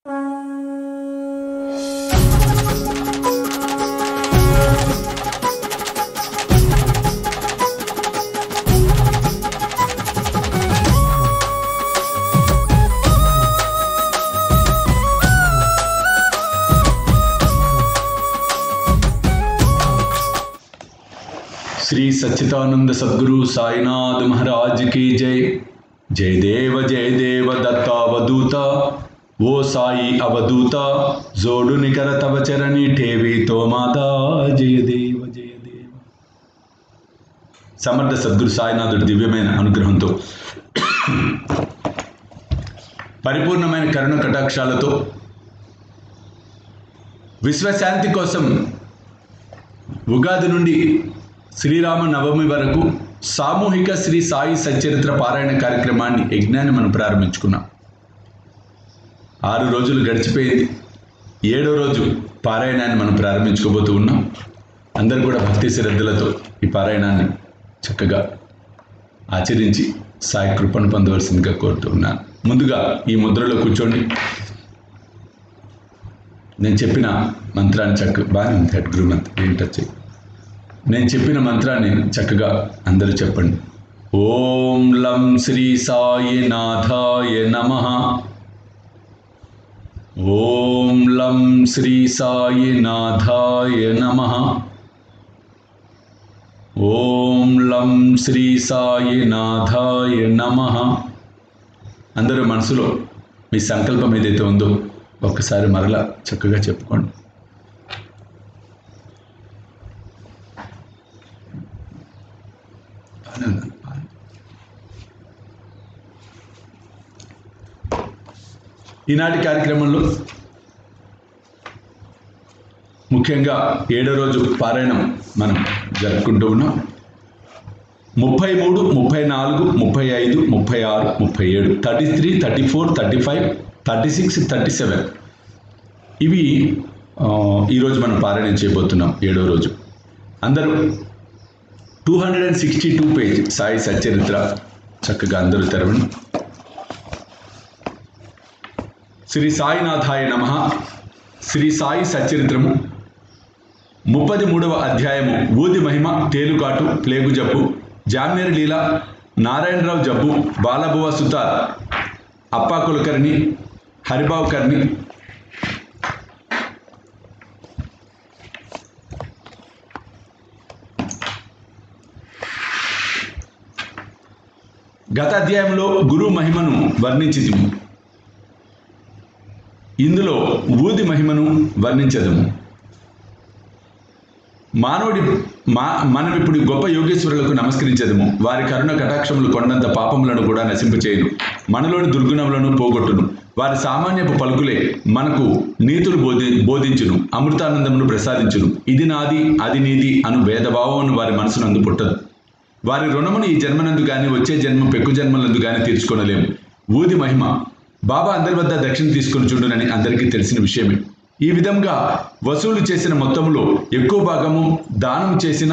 श्री सच्चिदानंद सद्गुरु साईनाथ महाराज की जय जय देव जय देव दत्तावधूत ఓ సాయి అవధూత జోడు నికర తవ చరణి ఠేవితో మాతా జయ దేవ జయ దేవ సమర్థ సద్గురు సాయినాథుడి దివ్యమైన అనుగ్రహంతో పరిపూర్ణమైన కరుణ కటాక్షాలతో విశ్వశాంతి కోసం ఉగాది నుండి శ్రీరామ నవమి వరకు సామూహిక శ్రీ సాయి సచ్చరిత్ర పారాయణ కార్యక్రమాన్ని యజ్ఞాన్ని మనం ప్రారంభించుకున్నాం ఆరు రోజులు గడిచిపోయింది ఏడో రోజు పారాయణాన్ని మనం ప్రారంభించుకోబోతూ ఉన్నాం అందరూ కూడా భక్తి శ్రద్ధలతో ఈ పారాయణాన్ని చక్కగా ఆచరించి సాయి కృపను పొందవలసిందిగా కోరుతూ ఉన్నాను ముందుగా ఈ ముద్రలో కూర్చోండి నేను చెప్పిన మంత్రాన్ని చక్క బాగానే ఉంది హెడ్ గురు మంత్రం ఏం టచ్ చేయి. నేను చెప్పిన మంత్రాన్ని చక్కగా అందరూ చెప్పండి ఓం లం శ్రీ సాయి నాథాయ నమ ఓం లం శ్రీ సాయి నాథాయ నమ ఓం లం శ్రీ సాయి నాథాయ నమ అందరూ మనసులో మీ సంకల్పం ఏదైతే ఉందో ఒక్కసారి మరలా చక్కగా చెప్పుకోండి ఆనందం, ఆనందం. ఈనాటి కార్యక్రమంలో ముఖ్యంగా ఏడో రోజు పారాయణం మనం జరుపుకుంటూ ఉన్నాం ముప్పై మూడు ముప్పై నాలుగు ముప్పై ఐదు ముప్పై ఆరు ముప్పై ఏడు thirty three thirty four thirty five thirty six thirty seven ఇవి ఆ, ఈరోజు మనం పారాయణం చేయబోతున్నాం ఏడో రోజు అందరూ two hundred and sixty two page Sai Satcharitra చక్కగా అందరూ తెరవండి శ్రీ సాయినాథాయ నమ శ్రీ సాయి సచరిత్రము ముప్పది మూడవ అధ్యాయము ఊది మహిమ తేలుకాటు ప్లేగు జబ్బు జామ్నేర్ లీల నారాయణరావు జబ్బు బాలబువ సుతార్ అప్పా కులకర్ణి హరిబాబు కర్ణి గత అధ్యాయంలో గురు మహిమను వర్ణించితిము ఇందులో ఊది మహిమను వర్ణించదము మానవుడి మా మనం ఇప్పుడు గొప్ప యోగేశ్వరులకు నమస్కరించదము వారి కరుణ కటాక్షములు కొండంత పాపములను కూడా నశింపచేయును మనలోని దుర్గుణములను పోగొట్టును వారి సామాన్యపు పలుకులే మనకు నీతులు బోధి బోధించును అమృతానందమును ప్రసాదించును ఇది నాది అది నీది అను భేదభావమును వారి మనసునందు పుట్టదు వారి రుణమును ఈ జన్మనందు గాని వచ్చే జన్మ పెక్కు జన్మలందు గాని తీర్చుకొనలేము ఊది మహిమ బాబా అందరి వద్ద దక్షిణ తీసుకుని చూడునని అందరికీ తెలిసిన విషయమే ఈ విధంగా వసూలు చేసిన మొత్తంలో ఎక్కువ భాగము దానం చేసిన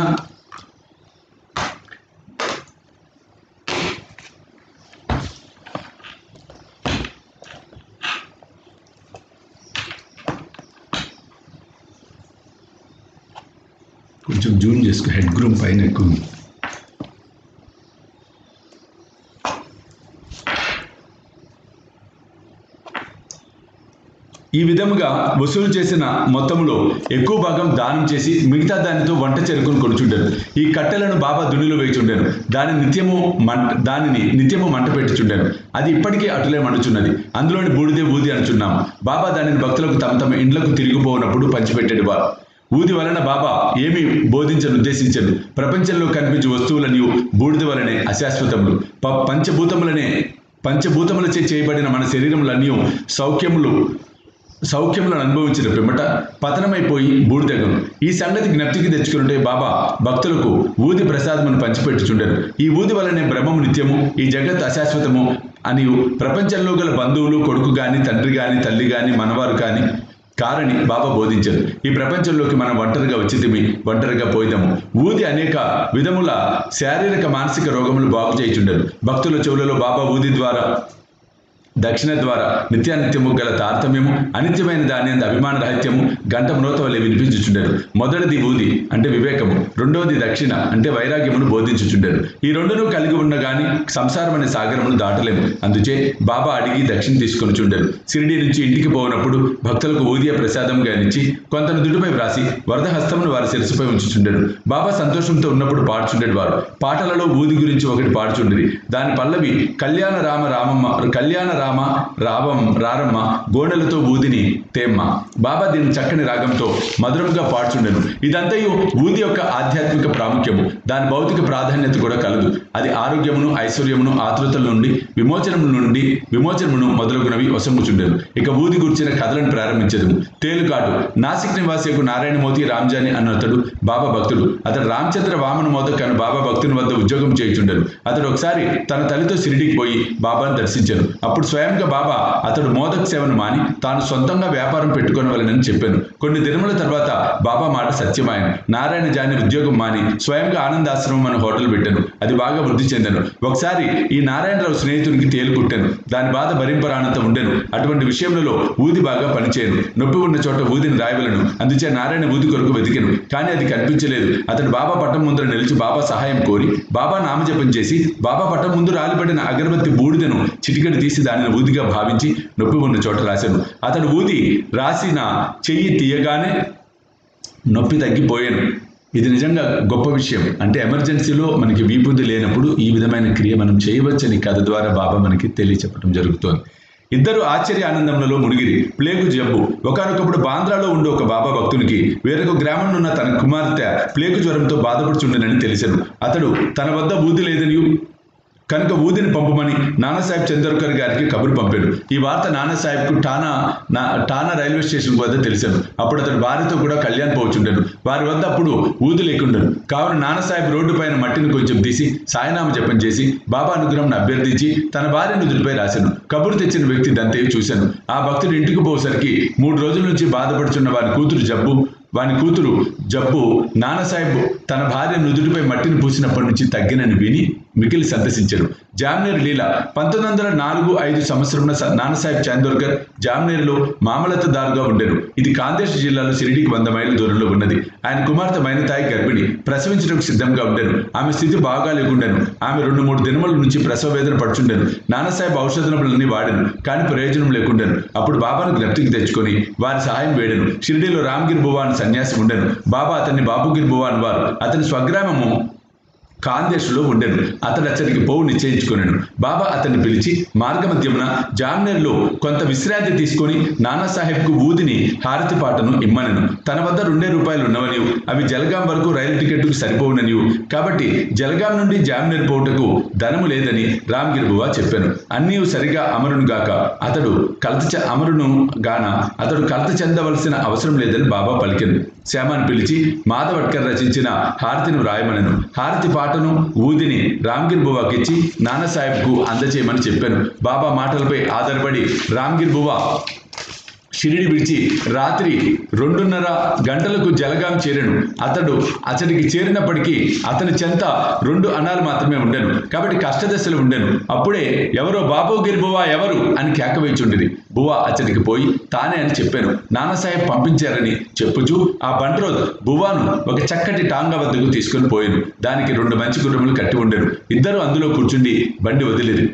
కొంచెం జూమ్ చేసుకో హెడ్ గ్రూమ్ పైన ఎక్కువ ఉంది. ఈ విధముగా వసూలు చేసిన మొత్తంలో ఎక్కువ భాగం దానం చేసి మిగతా దానితో వంట చెరుకును కొనుచుండారు ఈ కట్టెలను బాబా దునిలో వేయుచుండాను దాని నిత్యము మంట దానిని నిత్యము మంట పెట్టుచుండాను అది ఇప్పటికీ అటులే మండుచున్నది అందులోని బూడిదే ఊది అనుచున్నాము బాబా దానిని భక్తులకు తమ తమ ఇండ్లకు తిరిగిపోనప్పుడు పంచిపెట్టేది వారు ఊది వలన బాబా ఏమి బోధించను ఉద్దేశించను ప్రపంచంలో కనిపించే వస్తువులని బూడిద వలనే అశాశ్వతములు ప పంచభూతములనే పంచభూతములచే చేయబడిన మన శరీరములన్నీ సౌఖ్యములు సౌఖ్యములను అనుభవించిన పిమ్మట పతనమైపోయి బూడిదగను ఈ సంగతి జ్ఞప్తికి తెచ్చుకుంటే బాబా భక్తులకు ఊది ప్రసాదమును పంచిపెట్టుచుండరు ఈ ఊది వలనే బ్రహ్మము నిత్యము ఈ జగత్ అశాశ్వతము అని ప్రపంచంలో గల బంధువులు కొడుకు గాని తండ్రి గాని తల్లి గాని మనవారు కాని కారని బాబా బోధించారు ఈ ప్రపంచంలోకి మనం ఒంటరిగా వచ్చితిమి ఒంటరిగా పోయిదాము ఊది అనేక విధముల శారీరక మానసిక రోగములు బాగు చేయుచుండరు భక్తుల చెవులలో బాబా ఊది ద్వారా దక్షిణ ద్వారా నిత్యానిత్యము గల తారతమ్యము అనిత్యమైన దాని అంత అభిమాన రహిత్యము గంట మ్రోత వలె వినిపించుచుండెను మొదటిది ఊది అంటే వివేకము రెండవది దక్షిణ అంటే వైరాగ్యమును బోధించుచుండెను ఈ రెండును కలిగి ఉన్న గాని సంసారం అనే సాగరమును దాటలేము అందుచే బాబా అడిగి దక్షిణ తీసుకొని చుండెను సిరిడి నుంచి ఇంటికి పోనప్పుడు భక్తులకు ఊదియ ప్రసాదం గానిచ్చి కొంతను దుడిపై వ్రాసి వరద హస్తమును వారి శిరసుపై ఉంచుచుండెను బాబా సంతోషంతో ఉన్నప్పుడు పాడుచుండేడు వారు పాటలలో ఊది గురించి ఒకటి పాడుచుండేది దాని పల్లవి కళ్యాణ రామ రామమ్మ కళ్యాణ రామ రావం రారమ్మ గోడలతో ఊదిని తేమ్మ బాబా దీని చక్కని రాగంతో మధురంగా పాడుచుండెను ఇదంతయు ఊది యొక్క ఆధ్యాత్మిక ప్రాముఖ్యము దాని భౌతిక ప్రాధాన్యత కూడా కలదు అది ఆరోగ్యమును ఐశ్వర్యమును ఆతృతల నుండి విమోచనము నుండి విమోచనమును మొదలగునవి వసంగుచుండెను ఇక ఊది గుర్చిన కథలను ప్రారంభించదు తేలుకాటు నాసిక్ నివాసికు నారాయణమూర్తి రామ్జాని అన్న అతడు బాబా భక్తుడు అతడు రామచంద్ర వామన మోదక్ అను బాబా భక్తుని వద్ద ఉద్యోగం చేయుచుండెను అతడు ఒకసారి తన తల్లితో షిరిడికి పోయి బాబాను దర్శించాను అప్పుడు స్వయంగా బాబా అతడు మోదక్ సేవను మాని తాను సొంతంగా వ్యాపారం పెట్టుకోనవలనని చెప్పాను కొన్ని దినముల తర్వాత బాబా మాట సత్యమాయను నారాయణ జాని ఉద్యోగం మాని స్వయంగా ఆనందాశ్రమం అనే హోటల్ పెట్టాను అది బాగా వృద్ధి చెందాను ఒకసారి ఈ నారాయణరావు స్నేహితునికి తేలుకుట్టాను దాని బాధ భరింపరానంత ఉండెను అటువంటి విషయంలో ఊది బాగా పనిచేయను నొప్పి ఉన్న చోట ఊదిని రాయవలను అందుచే నారాయణ ఊది కొరకు వెతికాను కానీ అది కనిపించలేదు అతడు బాబా పట్టం ముందర నిలిచి బాబా సహాయం కోరి బాబా నామజపం చేసి బాబా పట్టం ముందు రాలిపడిన అగరబత్తి బూడిదను చిటికెడు తీసి దానిని ఊదిగా భావించి నొప్పి ఉన్న చోట రాశాను అతడు ఊది రాసిన చెయ్యి తీయగానే నొప్పి తగ్గిపోయాను ఇది నిజంగా గొప్ప విషయం అంటే ఎమర్జెన్సీలో మనకి వీపుది లేనప్పుడు ఈ విధమైన క్రియ మనం చేయవచ్చని కథ ద్వారా బాబా మనకి తెలియచెప్పడం జరుగుతోంది ఇద్దరు ఆశ్చర్య ఆనందంలో మునిగిరి ప్లేగు జబ్బు ఒకనొకప్పుడు బాంద్రాలో ఉండే ఒక బాబా భక్తునికి వేరొక గ్రామంలో ఉన్న తన కుమార్తె ప్లేగు జ్వరంతో బాధపడుచుండెనని తెలిసాను అతడు తన వద్ద ఊది లేదని కనుక ఊదిని పంపమని నానాసాహెబ్ చందోర్కర్ గారికి కబురు పంపాడు ఈ వార్త నానాసాహెబ్కు టానా నా టానా రైల్వే స్టేషన్ వద్ద తెలిసాను అప్పుడు అతడు భార్యతో కూడా కళ్యాణ్ పోవచ్చుండెను వారి వద్ద అప్పుడు ఊది లేకుండెను కావున నానాసాహెబ్ రోడ్డు పైన మట్టిని కొంచెం తీసి సాయనామ జపం చేసి బాబా అనుగ్రహం అభ్యర్థించి తన భార్య నుదుటిపై రాశాను కబురు తెచ్చిన వ్యక్తి దంతయ్య చూశాను ఆ భక్తుడు ఇంటికి పోసరికి మూడు రోజుల నుంచి బాధపడుచున్న వారి కూతురు జబ్బు వాని కూతురు జబ్బు నానాసాహెబ్ తన భార్య నుదుటిపై మట్టిని పూసినప్పటి నుంచి తగ్గినని విని మిగిలి సందర్శించారు జామ్నేర్ లీల పంతొమ్మిది వందల నాలుగు ఐదు సంవత్సరంలో స- నానాసాహెబ్ చాందోర్కర్ జామ్నేర్లో మామలతదారుగా ఉండేరు ఇది కాందేశ్ జిల్లాలో సిరిడికి వంద మైళ్ళ దూరంలో ఉన్నది ఆయన కుమార్తె మైనతాయి గర్భిణి ప్రసవించడానికి సిద్ధంగా ఉండేను ఆమె స్థితి బాగా లేకుండాను ఆమె రెండు మూడు దినముల నుంచి ప్రసవ వేదన పడుచుండెను నానాసాహెబ్ ఔషధములన్నీ వాడాను కానీ ప్రయోజనం లేకుండాను అప్పుడు బాబాను జ్ఞప్తికి తెచ్చుకొని వారి సహాయం వేడెను షిరిడిలో రామ్గిర్ బువా అని సన్యాసి ఉండెను బాబా అతన్ని బాబుగిర్ బువా అని వారు అతని స్వగ్రామము కాందేశ్లో ఉండెను అతడు అతనికి పోవు నిశ్చయించుకున్నాను బాబా అతన్ని పిలిచి మార్గమధ్యమున జామ్నేర్లో కొంత విశ్రాంతి తీసుకొని నానాసాహెబ్కు ఊదిని హారతి పాటను ఇమ్మనను తన వద్ద రెండే రూపాయలు ఉన్నవని అవి జలగాం వరకు రైలు టికెట్కు సరిపోవునని కాబట్టి జలగాం నుండి జామ్నేర్ పోవుటకు ధనము లేదని రామ్గిర్ బువా చెప్పాను అన్నీ సరిగా అమరును గాక అతడు కలత చె- అమరును గాన అతడు కలత చెందవలసిన అవసరం లేదని బాబా పలికెను శ్యామాను పిలిచి మాధవట్కర్ రచించిన హారతిని వ్రాయమనను హారతి పాటను ఊదిని రామ్గిర్ బువాకి ఇచ్చి నానాసాహెబ్కు అందజేయమని చెప్పాను బాబా మాటలపై ఆధారపడి రామ్గిర్ బువా షిరిడి విడిచి రాత్రి రెండున్నర గంటలకు జలగాం చేరాను అతడు అతడికి చేరినప్పటికీ అతని చెంత రెండు అణాలు మాత్రమే ఉండెను కాబట్టి కష్టదశలు ఉండెను అప్పుడే ఎవరో బాబు గిరి బువా ఎవరు అని కేక వేచుండేది బువా అతడికి పోయి తానే అని చెప్పాను నానాసాహెబ్ పంపించారని చెప్పుచూ ఆ బంట్రోద్ బువాను ఒక చక్కటి టాంగా వద్దకు తీసుకొని పోయాను దానికి రెండు మంచి గుర్రములు కట్టి ఉండెను ఇద్దరు అందులో కూర్చుండి బండి వదిలేదు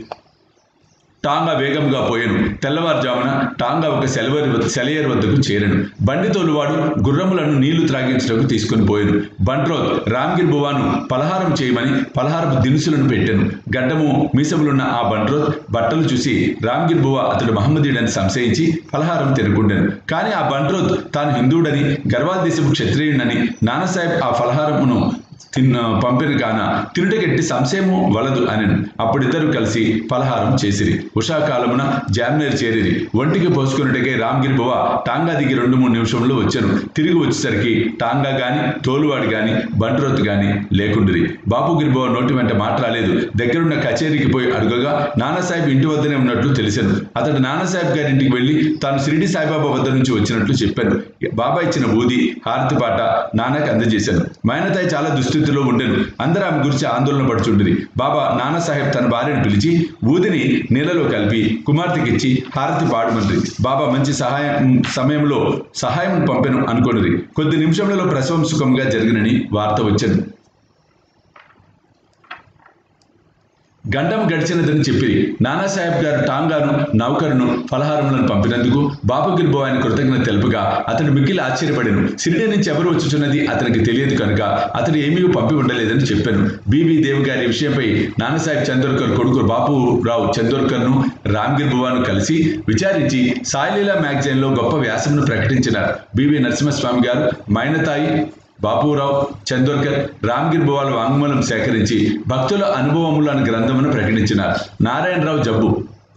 టాంగా వేగంగా పోయాను తెల్లవారుజామున టాంగా ఒక సెలవరి వద్ద- సెలయేరు వద్దకు చేరాను బండి తోలువాడు గుర్రములను నీళ్లు త్రాగించడానికి తీసుకుని పోయాను బంట్రోద్ రామ్గిర్ బువాను పలహారం చేయమని పలహారపు దినుసులను పెట్టాను గడ్డము మీసములున్న ఆ బంట్రోద్ బట్టలు చూసి రామ్గిర్ బువా అతడు మహమ్మదీయుడని సంశయించి పలహారం తినుకుండాను కానీ ఆ బంట్రోద్ తాను హిందువుడని గర్వాల్ దేశపు క్షత్రియుడని నానాసాహెబ్ ఆ ఫలహారమును తిన్న పంపిన కాన తిరుటగెట్టి సంశయము వలదు అని అప్పుడిద్దరు కలిసి పలహారం చేసిరి ఉషాకాలమున జామ్నేర్ చేరిరి ఒంటికి పోసుకున్నట్టుగా రామ్గిరి బువ టాంగా దిగి రెండు మూడు నిమిషంలో వచ్చాను తిరిగి వచ్చేసరికి టాంగా గాని తోలువాడు గాని బంట్రోత్ గాని లేకుండిరి బాపుగిరి బువ నోటి వెంట మాట్లాడలేదు దగ్గరున్న కచేరీకి పోయి అడుగగా నానాసాహెబ్ ఇంటి వద్దనే ఉన్నట్లు తెలిసాను అతడు నానాసాహెబ్ గారి ఇంటికి వెళ్లి తాను షిరిడి సాయిబాబా వద్ద నుంచి వచ్చినట్లు చెప్పాను బాబా ఇచ్చిన ఊది హారతి పాట నాన్నకి అందజేశాను మైనతాయి చాలా దుస్థితి దుస్థితిలో ఉండెను అందరూ ఆమె గురించి ఆందోళన పడుచుండేది బాబా నానాసాహెబ్ తన భార్యను పిలిచి ఊదిని నీళ్ళలో కలిపి కుమార్తెకిచ్చి హారతి పాడమంది బాబా మంచి సహాయం సమయంలో సహాయం పంపెను అనుకున్నది కొద్ది నిమిషంలో ప్రసవం సుఖంగా జరిగినని వార్త వచ్చాను గండం గడిచినదని చెప్పి నానాసాహెబ్ గారు టాంగాను నౌకరును ఫలహారములను పంపినందుకు బాబుగిరిబో ఆయన కృతజ్ఞత తెలుపగా అతను మిక్కిలి ఆశ్చర్యపడాను సిరిడి నుంచి ఎవరు వచ్చుచున్నది అతనికి తెలియదు కనుక అతను ఏమీ పంపి ఉండలేదని చెప్పాను బీబీ దేవ్ గారి విషయంపై నానాసాహెబ్ చందోర్కర్ కొడుకు బాపురావు చందోర్కర్ను రామ్గిర్ బువాను కలిసి విచారించి సాయిలీలా మ్యాగజైన్లో గొప్ప వ్యాసమును ప్రకటించినారు బీబీ నరసింహస్వామి గారు మైనతాయి బాపురావు చందోర్కర్ రామ్గిర్ బువాల వాంగ్మూలం సేకరించి భక్తుల అనుభవములు అనే గ్రంథమును ప్రకటించినారు నారాయణరావు జబ్బు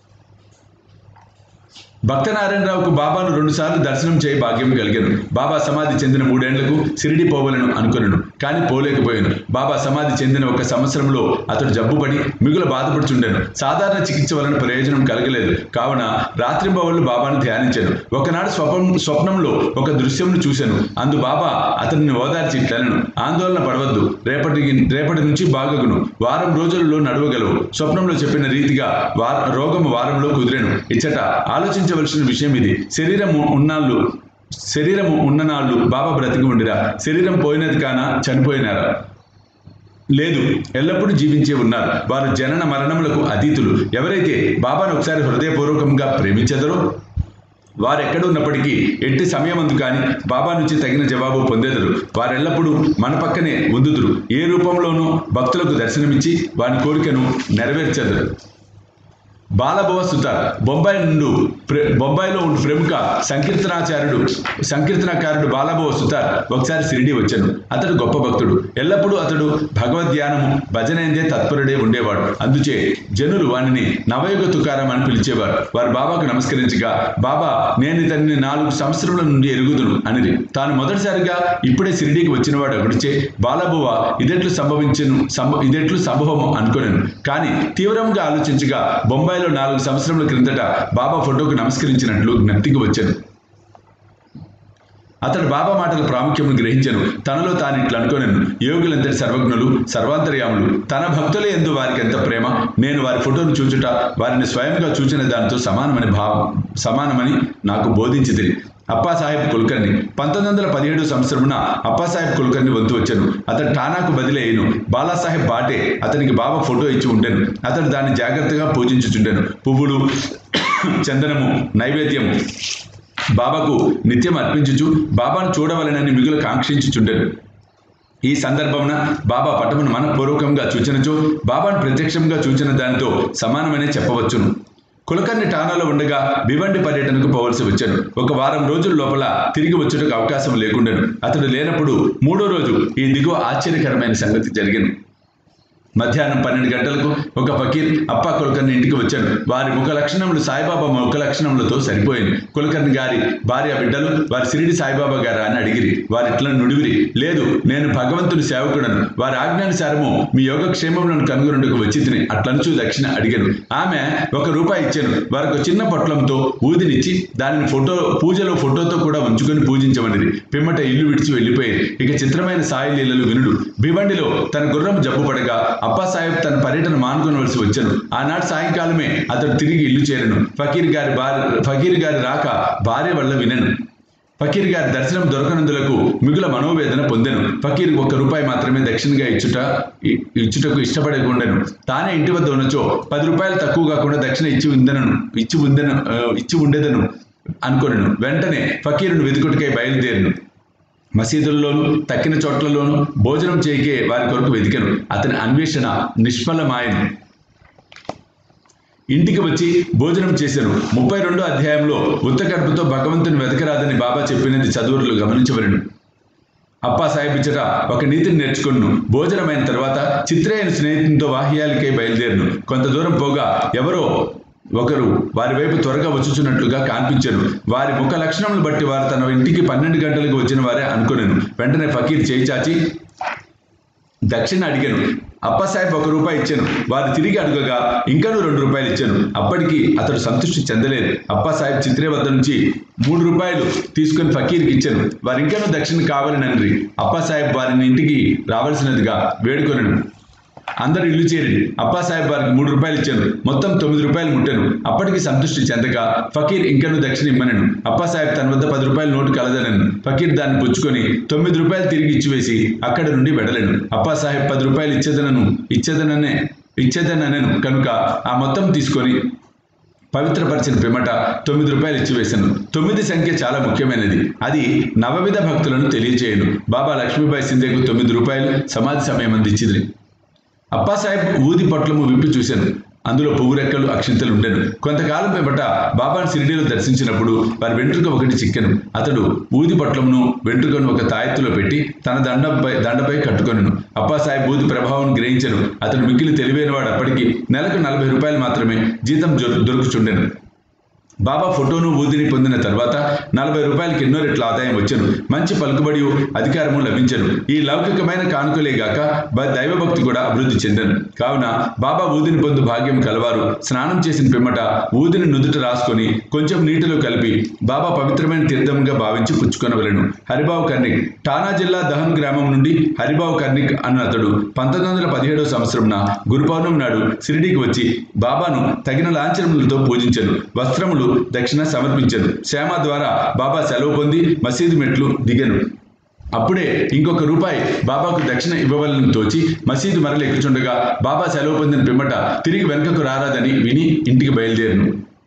భక్త నారాయణరావుకు బాబాను రెండుసార్లు దర్శనం చేయి భాగ్యం కలిగాను బాబా సమాధి చెందిన మూడేండ్లకు సిరిడి పోవలను అనుకున్నాను కానీ పోలేకపోయాను బాబా సమాధి చెందిన ఒక సంవత్సరంలో అతడు జబ్బుపడి మిగుల బాధపడుచుండాను సాధారణ చికిత్స వలన ప్రయోజనం కలగలేదు కావున రాత్రింబవళ్ళు బాబాను ధ్యానించాను ఒకనాడు స్వప్నం స్వప్నంలో ఒక దృశ్యంను చూశాను అందు బాబా అతనిని ఓదార్చి ఇట్లను ఆందోళన పడవద్దు రేపటి రేపటి నుంచి బాగగును వారం రోజులలో నడవగలవు స్వప్నంలో చెప్పిన రీతిగా వార రోగం వారంలో కుదిరాను ఇచ్చట ఆలోచించవలసిన విషయం ఇది శరీరం ఉన్నాళ్ళు శరీరము ఉన్ననాళ్ళు బాబా బ్రతికి ఉండిరా శరీరం పోయినది కానా చనిపోయినారా లేదు ఎల్లప్పుడూ జీవించే ఉన్నారు వారు జనన మరణములకు అతీతులు ఎవరైతే బాబాను ఒకసారి హృదయపూర్వకంగా ప్రేమించెదరో వారు ఎక్కడున్నప్పటికీ ఎట్టి సమయమందు కానీ బాబా నుంచి తగిన జవాబు పొందేదరు వారెల్లప్పుడూ మన పక్కనే ఉందుదురు ఏ రూపంలోనూ భక్తులకు దర్శనమిచ్చి వారి కోరికను నెరవేర్చెదరు బాలభవ సుతార్ బొంబాయి నుండి ప్ర- బొంబాయిలో ఉండి ప్రముఖ సంకీర్తనాచార్యుడు సంకీర్తనకారుడు బాలభవ సుతార్ ఒకసారి సిరిడి వచ్చాను అతడు గొప్ప భక్తుడు ఎల్లప్పుడూ అతడు భగవద్ధ్యానము భజనేందే తత్పరుడే ఉండేవాడు అందుచే జనులు వానిని నవయుగ తుకారం అని పిలిచేవారు వారు బాబాకు నమస్కరించగా బాబా నేను ఇతన్ని నాలుగు సంవత్సరముల నుండి ఎరుగుదును అనిది తాను మొదటిసారిగా ఇప్పుడే సిరిడికి వచ్చినవాడు ఒకటిచే బాలబువ ఇదెట్లు సంభవించను సంభ ఇదెట్లు సంభవము అనుకోలేను కానీ తీవ్రంగా ఆలోచించగా బొంబాయిలో నాలుగు సంవత్సరముల క్రిందట బాబా ఫోటోకు నమస్కరించినట్లు జ్ఞప్తికి వచ్చాను అతడు బాబా మాటల ప్రాముఖ్యమును గ్రహించను తనలో తాను ఇట్లా అనుకోనను యోగులంతటి సర్వజ్ఞులు సర్వాంతర్యాములు తన భక్తుల ఎందు వారికి ఎంత ప్రేమ నేను వారి ఫోటోను చూచుట వారిని స్వయంగా చూచిన దానితో సమానమని భావం సమానమని నాకు బోధించి అప్పాసాహెబ్ కుల్కర్ని పంతొమ్మిది వందల పదిహేడు సంవత్సరమున అప్పాసాహెబ్ కుల్కర్ని వంతు వచ్చాను అతడు ఠానాకు బదిలయ్యను బాలాసాహెబ్ బాటే అతనికి బాబా ఫోటో ఇచ్చి ఉండెను అతడు దాన్ని జాగ్రత్తగా పూజించుచుండెను పువ్వులు చందనము నైవేద్యము బాబాకు నిత్యం అర్పించుచు బాబాను చూడవలనని మిగులు కాంక్షించుచుండెను ఈ సందర్భమున బాబా పటమును మనపూర్వకంగా చూచినచో బాబాను ప్రత్యక్షంగా చూచిన దానితో సమానమనే చెప్పవచ్చును కులకర్ణి ఠానాలో ఉండగా భివండి పర్యటనకు పోవలసి వచ్చాను ఒక వారం రోజుల లోపల తిరిగి వచ్చుటకు అవకాశం లేకుండాను అతడు లేనప్పుడు మూడో రోజు ఈ దిగువ ఆశ్చర్యకరమైన సంగతి జరిగింది మధ్యాహ్నం పన్నెండు గంటలకు ఒక ఫకీర్ అప్పా కులకర్ణి ఇంటికి వచ్చాడు వారి ముఖ లక్షణములు సాయిబాబా ముఖ లక్షణములతో సరిపోయింది కులకర్ణి గారి భార్య బిడ్డలు వారి సిరిడి సాయిబాబా గారా అని అడిగిరి వారి ఇట్లా నుడివిరి లేదు నేను భగవంతుని సేవకుడను వారి ఆజ్ఞానుసారము మీ యోగక్షేమములను కనుగొనుటకు వచ్చి తిని అట్లంచు దక్షిణ అడిగాను ఆమె ఒక రూపాయి ఇచ్చాను వారికి ఒక చిన్న పొట్లంతో ఊదినిచ్చి దానిని ఫోటో పూజలో ఫోటోతో కూడా ఉంచుకొని పూజించమనిది పిమ్మట ఇల్లు విడిచి వెళ్ళిపోయేది ఇక చిత్రమైన సాయి లీలలు వినుడు భివండిలో తన గుర్రం జబ్బు పడగా అప్పాసాహెబ్ తన పర్యటన మానుకొనవలసి వచ్చాను ఆనాడు సాయంకాలమే అతడు తిరిగి ఇల్లు చేరను ఫకీర్ గారి భార్య ఫకీర్ గారి రాక భార్య వల్ల వినను ఫకీర్ గారి దర్శనం దొరకనందులకు మిగుల మనోవేదన పొందెను ఫకీర్ ఒక్క రూపాయి మాత్రమే దక్షిణగా ఇచ్చుట ఇ- ఇచ్చుటకు ఇష్టపడకుండాను తానే ఇంటి వద్ద ఉన్నచో పది రూపాయలు తక్కువ కాకుండా దక్షిణ ఇచ్చి ఉందనను ఇచ్చి ఉందను ఆ, ఇచ్చి ఉండేదను అనుకొనను వెంటనే ఫకీరును వెతుకుటికై బయలుదేరను మసీదుల్లోనూ తక్కిన చోట్లలోనూ భోజనం చేయకే వారి కొరకు వెతికెను అతని అన్వేషణ నిష్ఫలమాయను ఇంటికి వచ్చి భోజనం చేశాను ముప్పై రెండో అధ్యాయంలో ఉత్త కడుపుతో భగవంతుని వెతకరాదని బాబా చెప్పినది చదువులు గమనించవలను అప్పా సాహెబ్ ఇచ్చట ఒక నీతిని నేర్చుకున్నాను భోజనమైన తర్వాత చిత్రయ్యన స్నేహితునితో వాహ్యాలకై బయలుదేరును కొంత దూరం పోగా ఎవరో ఒకరు వారి వైపు త్వరగా వచ్చుచున్నట్లుగా కనిపించారు వారి ముఖ లక్షణములు బట్టి వారు తన ఇంటికి పన్నెండు గంటలకు వచ్చిన వారే అనుకున్నాను వెంటనే ఫకీర్ చేయి చాచి దక్షిణ అడిగాను అప్పసాహెబ్ ఒక రూపాయి ఇచ్చాను వారు తిరిగి అడుగగా ఇంకనూ రెండు రూపాయలు ఇచ్చాను అప్పటికి అతడు సంతృష్టి చెందలేదు అప్పాసాహెబ్ చిత్రే వద్ద నుంచి మూడు రూపాయలు తీసుకొని ఫకీర్కి ఇచ్చాను వారు ఇంకనూ దక్షిణ కావాలని అనిరి అప్పాసాహెబ్ వారిని ఇంటికి రావాల్సినదిగా వేడుకొనను అందరు ఇల్లు చేరి అప్పాసాహెబ్ వారికి మూడు రూపాయలు ఇచ్చాను మొత్తం తొమ్మిది రూపాయలు ముట్టాను అప్పటికి సంతృష్టి చెందగా ఫకీర్ ఇంకను దక్షిణ ఇమ్మనను అప్పాసాహెబ్ తన వద్ద పది రూపాయల నోటు కలదనను ఫకీర్ దాన్ని పుచ్చుకొని తొమ్మిది రూపాయలు తిరిగి ఇచ్చివేసి అక్కడి నుండి వెడలేను అప్పాసాహెబ్ పది రూపాయలు ఇచ్చేదనను ఇచ్చేదననే ఇచ్చేదనను కనుక ఆ మొత్తం తీసుకొని పవిత్రపరిచిన పిమ్మట తొమ్మిది రూపాయలు ఇచ్చివేశాను తొమ్మిది సంఖ్య చాలా ముఖ్యమైనది అది నవవిధ భక్తులను తెలియజేయను బాబా లక్ష్మీబాయి సింధేకు తొమ్మిది రూపాయలు సమాధి సమయం అందించింది అప్పాసాహెబ్ ఊది పొట్లము విప్పి చూశాను అందులో పువ్వు రెక్కలు అక్షింతలు ఉండెను కొంతకాలం పిమ్మట బాబాను షిరిడీలో దర్శించినప్పుడు వారి వెంట్రుక ఒకటి చిక్కెను అతడు ఊది పొట్లమును వెంట్రుకను ఒక తాయెత్తులో పెట్టి తన దండపై దండపై కట్టుకొనెను అప్పాసాహెబ్ ఊది ప్రభావం గ్రహించను అతడు మిగిలి తెలివైనవాడు అప్పటికి నెలకు నలభై రూపాయలు మాత్రమే జీతం దొరు- దొరుకుచుండెను బాబా ఫోటోను ఊదిని పొందిన తర్వాత నలభై రూపాయలకి ఎన్నో రెట్ల ఆదాయం వచ్చాను మంచి పలుకుబడి అధికారము లభించను ఈ లౌకికమైన కానుకలే గాక బ- దైవభక్తి కూడా అభివృద్ధి చెందను కావున బాబా ఊదిని పొందు భాగ్యం కలవారు స్నానం చేసిన పిమ్మట ఊదిని నుదుట రాసుకొని కొంచెం నీటిలో కలిపి బాబా పవిత్రమైన తీర్థంగా భావించి పుచ్చుకొనవలెను హరిబాబు కర్ణిక్ టానా జిల్లా దహన్ గ్రామం నుండి హరిబాబు కర్ణిక్ అన్న అతడు పంతొమ్మిది వందల పదిహేడవ సంవత్సరంన గురు పౌర్ణమి నాడు షిరిడీకి వచ్చి బాబాను తగిన లాంఛనములతో పూజించను వస్త్రములు దక్షిణ సమర్పించను శ్యామ ద్వారా బాబా సెలవు పొంది మసీదు మెట్లు దిగను అప్పుడే ఇంకొక రూపాయి బాబాకు దక్షిణ ఇవ్వవలని తోచి మసీదు మరలు ఎక్కుచుండగా బాబా సెలవు పొందిన పిమ్మట తిరిగి వెనుకకు రారాదని విని ఇంటికి బయలుదేరను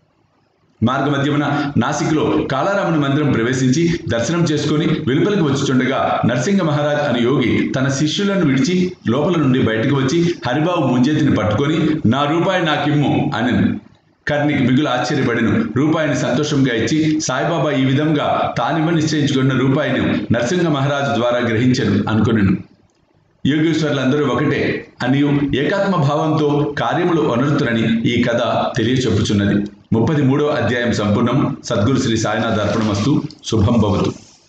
మార్గమధ్యమున నాసిక్లో కాళారాముని మందిరం ప్రవేశించి దర్శనం చేసుకొని వెలుపలికి వచ్చుచుండగా నరసింహ మహారాజ్ అనే యోగి తన శిష్యులను విడిచి లోపల నుండి బయటకు వచ్చి హరిబాబు ముంజేతిని పట్టుకొని నా రూపాయి నాకిమ్ము అని కర్ణికి మిగులు ఆశ్చర్యపడిను రూపాయిని సంతోషంగా ఇచ్చి సాయిబాబా ఈ విధంగా తానివ్వ నిశ్చయించుకున్న రూపాయిని నరసింహ మహారాజు ద్వారా గ్రహించను అనుకున్నాను యోగేశ్వర్లందరూ ఒకటే అని ఏకాత్మ భావంతో కార్యములు అనరుతునని ఈ కథ తెలియచెప్పుచున్నది ముప్పది మూడో అధ్యాయం సంపూర్ణం సద్గురు శ్రీ సాయినాథ్ అర్పణమస్తు శుభం భవతు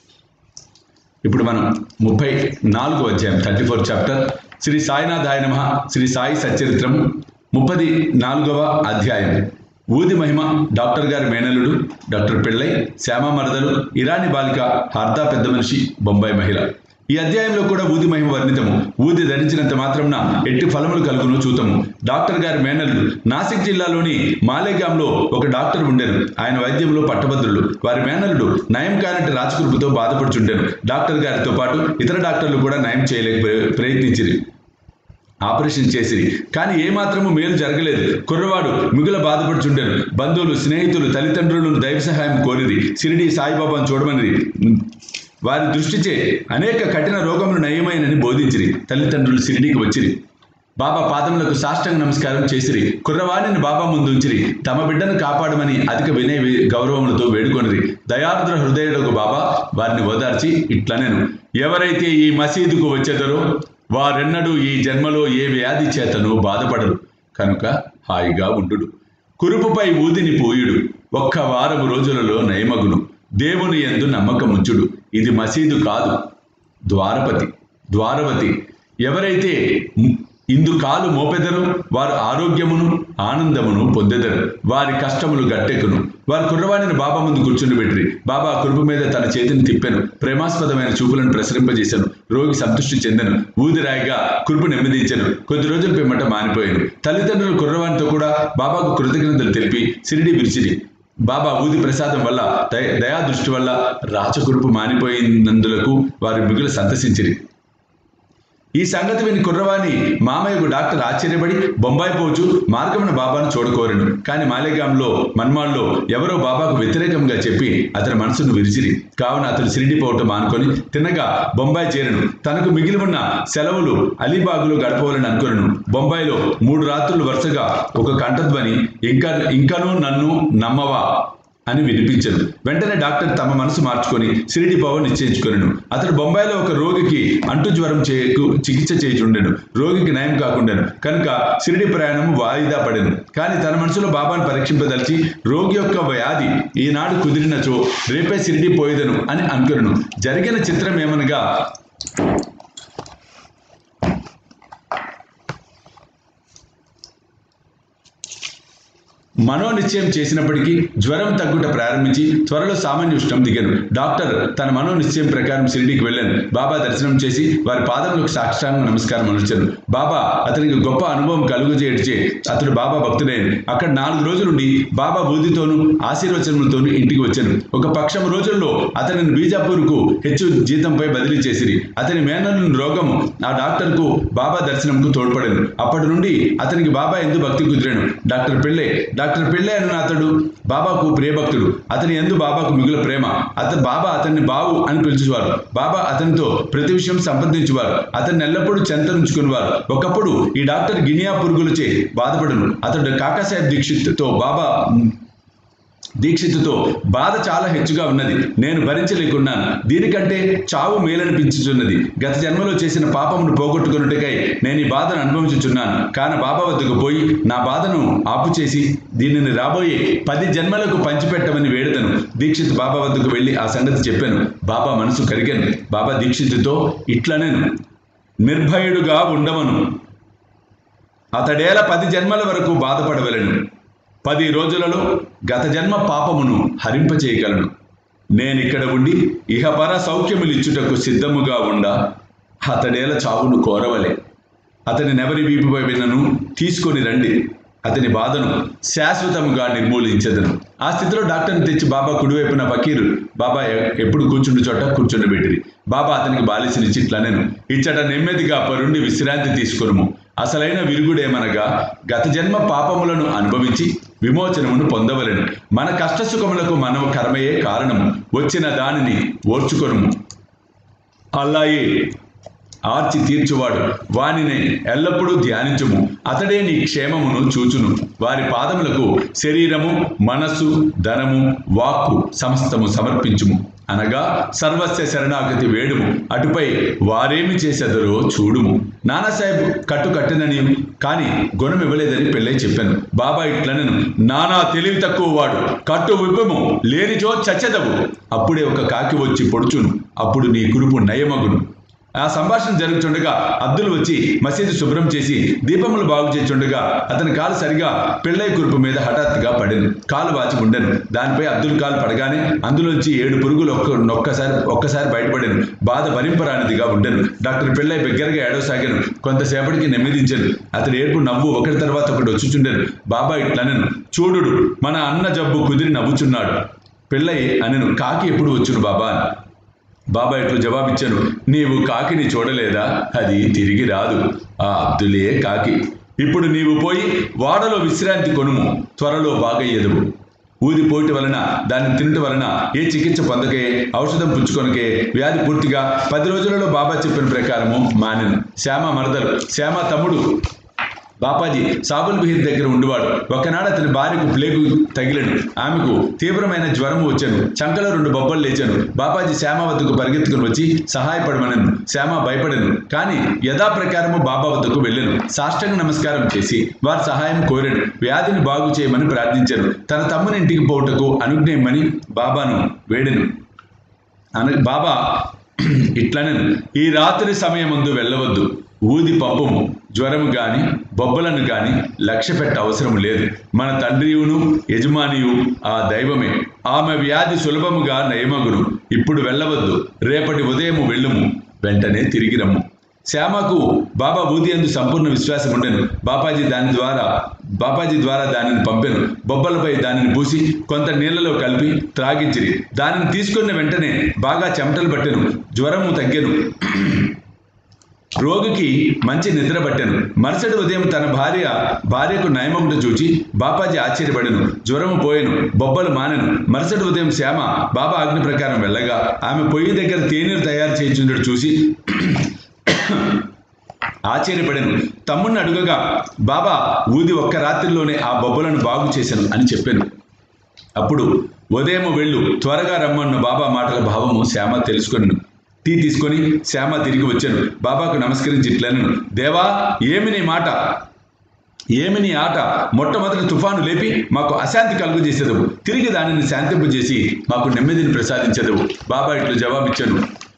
ఇప్పుడు మనం ముప్పై నాలుగో అధ్యాయం థర్టీ ఫోర్ చాప్టర్ శ్రీ సాయినాథాయ నమ శ్రీ సాయి సచ్చరిత్రము ముప్పది నాలుగవ అధ్యాయం ఊది మహిమ డాక్టర్ గారి మేనలుడు డాక్టర్ పిళ్ళై శ్యామ మరదలు ఇరానీ బాలిక హార్దా పెద్ద మనిషి బొంబాయి మహిళ ఈ అధ్యాయంలో కూడా ఊది మహిమ వర్ణితము ఊది ధరించినంత మాత్రంన ఎట్టి ఫలములు కలుగును చూతము డాక్టర్ గారి మేనల్లుడు నాసిక్ జిల్లాలోని మాలేగాంలో ఒక డాక్టర్ ఉండెను ఆయన వైద్యంలో పట్టభద్రులు వారి మేనల్లుడు నయం కానటి రాచకురుపుతో బాధపడుచుండెను డాక్టర్ గారితో పాటు ఇతర డాక్టర్లు కూడా నయం చేయలేక ప్ర- ప్రయత్నించిరి ఆపరేషన్ చేసి కానీ ఏమాత్రము మేలు జరగలేదు కుర్రవాడు మిగుల బాధపడుచుండెను బంధువులు స్నేహితులు తల్లిదండ్రులను దైవ సహాయం కోరిరి షిరిడి సాయిబాబాను చూడమని వారి దృష్టిచే అనేక కఠిన రోగములు నయమైనని బోధించిరి తల్లిదండ్రులు షిరిడీకి వచ్చిరి బాబా పాదములకు సాష్టాంగ నమస్కారం చేసిరి కుర్రవాణిని బాబా ముందు ఉంచిరి తమ బిడ్డను కాపాడమని అధిక వినయ వి- గౌరవములతో వేడుకొనిరి దయార్ద్ర హృదయులకు బాబా వారిని ఓదార్చి ఇట్లనెను ఎవరైతే ఈ మసీదుకు వచ్చేదరో వారెన్నడూ ఈ జన్మలో ఏ వ్యాధి చేతను బాధపడరు కనుక హాయిగా ఉండుడు కురుపుపై ఊదిని పోయుడు ఒక్క వారము రోజులలో నయమగును దేవుని యందు నమ్మకముంచుడు ఇది మసీదు కాదు ద్వారపతి ద్వారవతి ఎవరైతే ఇందు కాలు మోపెదరు వారు ఆరోగ్యమును ఆనందమును పొందెదరు వారి కష్టములు గట్టెక్కును వారి కుర్రవాణిని బాబా ముందు కూర్చుని పెట్టిరి బాబా ఆ కురుపు మీద తన చేతిని తిప్పెను ప్రేమాస్పదమైన చూపులను ప్రసరింపజేశాను రోగి సంతృష్టి చెందెను ఊదిరాయిగా కురుపు నెమ్మదించెను కొద్ది రోజుల పిమ్మట మానిపోయాను తల్లిదండ్రులు కుర్రవాణితో కూడా బాబాకు కృతజ్ఞతలు తెలిపి సిరిడి విరిచిరి బాబా ఊది ప్రసాదం వల్ల దయ దయా దృష్టి వల్ల రాచకురుపు మానిపోయినందులకు వారు మిగులు సంతసించిరి ఈ సంగతి విని కుర్రవాణి మామయ్యకు డాక్టర్ ఆశ్చర్యపడి బొంబాయి పోచు మార్గమున బాబాను చూడకోరెను కానీ మాలేగాంలో మన్మాల్లో ఎవరో బాబాకు వ్యతిరేకంగా చెప్పి అతని మనసును విరిచిరి కావున అతడు సిరిడి పోవటం మానుకొని తిన్నగా బొంబాయి చేరను తనకు మిగిలి ఉన్న సెలవులు అలీబాగులో గడపవాలని అనుకొనను బొంబాయిలో మూడు రాత్రులు వరుసగా ఒక కంఠధ్వని ఇంకా ఇంకనూ నన్ను నమ్మవా అని వినిపించను వెంటనే డాక్టర్ తమ మనసు మార్చుకొని షిరిడి పోవ నిశ్చయించుకొనెను అతడు బొంబాయిలో ఒక రోగికి అంటు జ్వరం చేయకు చికిత్స చేయుచుండెను రోగికి నయం కాకుండాను కనుక షిరిడి ప్రయాణం వాయిదా పడెను కానీ తన మనసులో బాబాను పరీక్షింపదలిచి రోగి యొక్క వ్యాధి ఈనాడు కుదిరినచో రేపే షిరిడి పోయేదను అని అనుకొనెను జరిగిన చిత్రం ఏమనగా మనోనిశ్చయం చేసినప్పటికీ జ్వరం తగ్గుట ప్రారంభించి త్వరలో సామాన్య ఉష్ణం దిగాను డాక్టర్ తన మనోనిశ్చయం ప్రకారం షిరిడీకి వెళ్ళాను బాబా దర్శనం చేసి వారి పాదములకు సాక్షాంగ నమస్కారం అనుచాను బాబా అతనికి గొప్ప అనుభవం కలుగుచేయడిచే అతడు బాబా భక్తుడైన అక్కడ నాలుగు రోజులుండి బాబా బూదితోనూ ఆశీర్వచనములతోనూ ఇంటికి వచ్చాను ఒక పక్షం రోజుల్లో అతనిని బీజాపూర్కు హెచ్చు జీతంపై బదిలీ చేసిరి అతని మేనల్ని రోగము ఆ డాక్టర్కు బాబా దర్శనంకు తోడ్పడాను అప్పటి నుండి అతనికి బాబా ఎందు భక్తి కుదిరాను డాక్టర్ పెళ్ళే డాక్టర్ పెళ్ళే అన్న అతడు బాబాకు ప్రియభక్తుడు అతని ఎందు బాబాకు మిగుల ప్రేమ అతను బాబా అతన్ని బావు అని పిలిచేవారు బాబా అతనితో ప్రతి విషయం సంప్రదించేవారు అతన్ని ఎల్లప్పుడూ చెంతనుంచుకునేవారు ఒకప్పుడు ఈ డాక్టర్ గినియా పురుగులచే బాధపడను అతడు కాకాసాహెబ్ దీక్షిత్తో బాబా దీక్షితుతో బాధ చాలా హెచ్చుగా ఉన్నది నేను భరించలేకున్నాను దీనికంటే చావు మేలనిపించుచున్నది గత జన్మలో చేసిన పాపమును పోగొట్టుకున్నట్టుకై నేను ఈ బాధను అనుభవించుచున్నాను కాని బాబా వద్దకు పోయి నా బాధను ఆపు చేసి దీనిని రాబోయే పది జన్మలకు పంచిపెట్టమని వేడదను దీక్షిత్ బాబా వద్దకు వెళ్ళి ఆ సంగతి చెప్పాను బాబా మనసు కరిగాను బాబా దీక్షితుతో ఇట్లనేను నిర్భయుడుగా ఉండవను అతడేల పది జన్మల వరకు బాధపడవలను పది రోజులలో గత జన్మ పాపమును హరింపచేయగలను నేనిక్కడ ఉండి ఇహపర సౌఖ్యములిచ్చుటకు సిద్ధముగా ఉండ అతడేల చావును కోరవలే అతని నెవరి వీపుపై వినను తీసుకొని రండి అతని బాధను శాశ్వతముగా నిర్మూలించదను ఆ స్థితిలో డాక్టర్ని తెచ్చి బాబా కుడివైపున ఫకీరు బాబా ఎ- ఎప్పుడు కూర్చుండి చోట కూర్చుండబెట్టిరి బాబా అతనికి బాలిసినిచ్చి ఇట్లనెను ఇచ్చట నెమ్మదిగా పరుండి విశ్రాంతి తీసుకొనుము అసలైన విరుగుడేమనగా గత జన్మ పాపములను అనుభవించి విమోచనమును పొందవలెను మన కష్టసుఖములకు మనవ కర్మయే కారణము వచ్చిన దానిని ఓర్చుకొనుము అల్లాయే ఆర్చి తీర్చువాడు వానిని ఎల్లప్పుడూ ధ్యానించుము అతడే నీ క్షేమమును చూచును వారి పాదములకు శరీరము మనస్సు ధనము వాక్కు సమస్తము సమర్పించుము అనగా సర్వస్య శరణాగతి వేడుము అటుపై వారేమి చేసేదరో చూడుము నానాసాహెబ్ కట్టు కట్టినని కానీ గుణం ఇవ్వలేదని పెళ్ళై చెప్పాను బాబా ఇట్లనను నానా తెలివి తక్కువ వాడు కట్టు విప్పము లేనిచో చచ్చెదవు అప్పుడే ఒక కాకి వచ్చి పొడుచును అప్పుడు నీ కురుపు నయమగును ఆ సంభాషణ జరుగుతుండగా అబ్దుల్ వచ్చి మసీదు శుభ్రం చేసి దీపములు బాగు చేస్తుండగా అతని కాలు సరిగా పెళ్ళై కురుపు మీద హఠాత్తుగా పడింది కాలు వాచి ఉండెను దానిపై అబ్దుల్ కాలు పడగానే అందులోంచి ఏడు పురుగులు ఒక్క ఒక్కసారి ఒక్కసారి బయటపడాను బాధ భరింపరానిదిగా ఉండెను డాక్టర్ పెళ్ళై బిగ్గరగా ఏడవసాగాను కొంతసేపటికి నెమ్మదించాను అతడి ఏడుపు నవ్వు ఒకటి తర్వాత ఒకటి వచ్చుచుండెను బాబా ఇట్లనను చూడుడు మన అన్న జబ్బు కుదిరి నవ్వుచున్నాడు పెళ్ళై అనెను కాకి ఎప్పుడు వచ్చును బాబా అని బాబా ఇట్లు జవాబిచ్చాను నీవు కాకిని చూడలేదా అది తిరిగి రాదు ఆ అబ్దులే కాకి ఇప్పుడు నీవు పోయి వాడలో విశ్రాంతి కొనుము త్వరలో బాగయ్యేదువు ఊదిపోటు వలన దాన్ని తినటం వలన ఏ చికిత్స పొందకే ఔషధం పుచ్చుకొనకే వ్యాధి పూర్తిగా పది రోజులలో బాబా చెప్పిన ప్రకారము మానెను శ్యామ మరదలు శ్యామ తమ్ముడు బాపాజీ సాబుల్ బిహిర్ దగ్గర ఉండేవాడు ఒకనాడు అతని భార్యకు ప్లేగు తగిలను ఆమెకు తీవ్రమైన జ్వరం వచ్చాను చంకలో రెండు బొబ్బలు లేచాను బాపాజీ శ్యామ వద్దకు పరిగెత్తుకుని వచ్చి సహాయపడమనను శ్యామ భయపడను కానీ యథాప్రకారము బాబా వద్దకు వెళ్ళాను సాష్టంగ నమస్కారం చేసి వారి సహాయం కోరాను వ్యాధిని బాగు చేయమని ప్రార్థించాను తన తమ్ముని ఇంటికి పోవుటకు అనుజ్ఞయమని బాబాను వేడెను అన బాబా ఇట్లనే ఈ రాత్రి సమయమందు వెళ్ళవద్దు ఊది పంపము జ్వరము గాని బొబ్బలను గాని లక్ష్య పెట్ట అవసరం లేదు మన తండ్రియును యజమానియు ఆ దైవమే ఆమె వ్యాధి సులభముగా నయమగును ఇప్పుడు వెళ్ళవద్దు రేపటి ఉదయము వెళ్ళుము వెంటనే తిరిగి రమ్ము శ్యామకు బాబా ఊది అందు సంపూర్ణ విశ్వాసం ఉండెను బాపాజీ దాని ద్వారా బాపాజీ ద్వారా దానిని పంపెను బొబ్బలపై దానిని పూసి కొంత నీళ్లలో కలిపి త్రాగించిరి దానిని తీసుకున్న వెంటనే బాగా చెమటలు పట్టెను జ్వరము తగ్గెను రోగికి మంచి నిద్ర పట్టెను మరుసటి ఉదయం తన భార్య భార్యకు నయమగుట చూచి బాపాజీ ఆశ్చర్యపడెను జ్వరము పోయెను బొబ్బలు మానెను మరుసటి ఉదయం శ్యామ బాబా ఆజ్ఞ ప్రకారం వెళ్ళగా ఆమె పొయ్యి దగ్గర తేనీరు తయారు చేయించుండడు చూసి ఆశ్చర్యపడాను తమ్ముడిని అడుగగా బాబా ఊది ఒక్క రాత్రిలోనే ఆ బొబ్బలను బాగు చేశాను అని చెప్పాను అప్పుడు ఉదయం వెళ్ళు త్వరగా రమ్మన్న బాబా మాటల భావము శ్యామ తెలుసుకొను టీ తీసుకొని శ్యామ తిరిగి వచ్చాను బాబాకు నమస్కరించి ఇట్లను దేవా ఏమి నీ మాట ఏమి నీ ఆట మొట్టమొదటి తుఫాను లేపి మాకు అశాంతి కలుగు చేసేదవు తిరిగి దానిని శాంతింపు చేసి మాకు నెమ్మదిని ప్రసాదించేదవు బాబా ఇట్లు జవాబిచ్చాను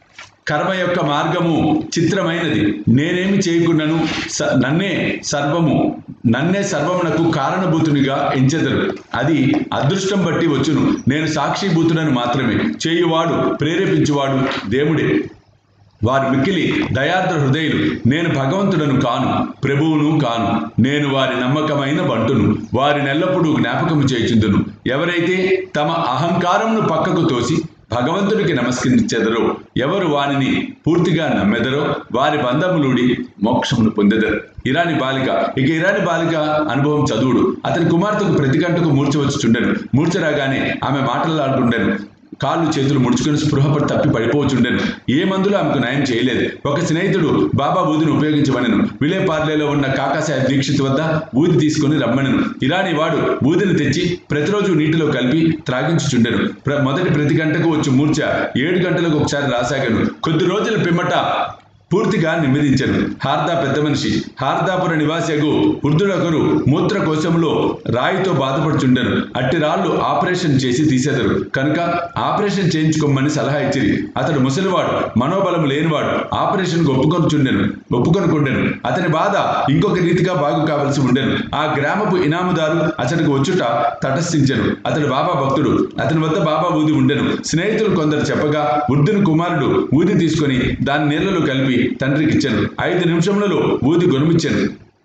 కర్మ యొక్క మార్గము చిత్రమైనది నేనేమి చేయకుండాను స- నన్నే సర్వము నన్నే సర్వమునకు కారణభూతునిగా ఎంచెదరు అది అదృష్టం బట్టి వచ్చును నేను సాక్షిభూతుడని మాత్రమే చేయువాడు ప్రేరేపించువాడు దేవుడే వారు మిక్కిలి దయార్ద్ర హృదయులు నేను భగవంతుడను కాను ప్రభువును కాను నేను వారి నమ్మకమైన బంటును వారి నెల్లప్పుడూ జ్ఞాపకము చేయుచుందును ఎవరైతే తమ అహంకారమును పక్కకు తోసి భగవంతుడికి నమస్కరించెదరో ఎవరు వారిని పూర్తిగా నమ్మెదరో వారి బంధములుడి మోక్షమును పొందెదరు ఇరాని బాలిక ఇక ఇరాని బాలిక అనుభవం చదువుడు అతని కుమార్తెకు ప్రతి గంటకు మూర్ఛ వచ్చుచుండెను మూర్ఛ రాగానే ఆమె మాటలాడుతుండెను కాళ్ళు చేతులు ముడుచుకొని స్పృహపడి తప్పి పడిపోవచ్చుండెను ఏ మందులు ఆమెకు నయం చేయలేదు ఒక స్నేహితుడు బాబా ఊదిని ఉపయోగించమనను విలే పార్లేలో ఉన్న కాకాసాహెబ్ దీక్షిత్ వద్ద ఊది తీసుకొని రమ్మనను ఇరానీ వాడు ఊదిని తెచ్చి ప్రతిరోజు నీటిలో కలిపి త్రాగించుచుండెను ప్ర- మొదటి ప్రతి గంటకు వచ్చి మూర్ఛ ఏడు గంటలకు ఒకసారి రాసాగాను కొద్ది రోజుల పిమ్మట పూర్తిగా నిమ్మదించను హార్దా పెద్ద మనిషి హార్దాపుర నివాసియగు వృద్ధుడొకరు మూత్రకోశంలో రాయితో బాధపడుచుండెను అట్టి రాళ్ళు ఆపరేషన్ చేసి తీసేదరు కనుక ఆపరేషన్ చేయించుకోమని సలహా ఇచ్చిరి అతడు ముసలివాడు మనోబలం లేనివాడు ఆపరేషన్ ఒప్పుకొనుచుండెను ఒప్పుకొనుకుండెను అతని బాధ ఇంకొక రీతిగా బాగు కావలసి ఉండెను ఆ గ్రామపు ఇనాముదారు అతనికి వచ్చుట తటస్థించెను అతడు బాబా భక్తుడు అతని వద్ద బాబా ఊది ఉండెను స్నేహితులు కొందరు చెప్పగా వృద్ధుని కుమారుడు ఊది తీసుకొని దాని నీళ్లలో కలిపి తండ్రికి ఇచ్చాను ఐదు నిమిషములలో ఊది గొనుమిచ్చాను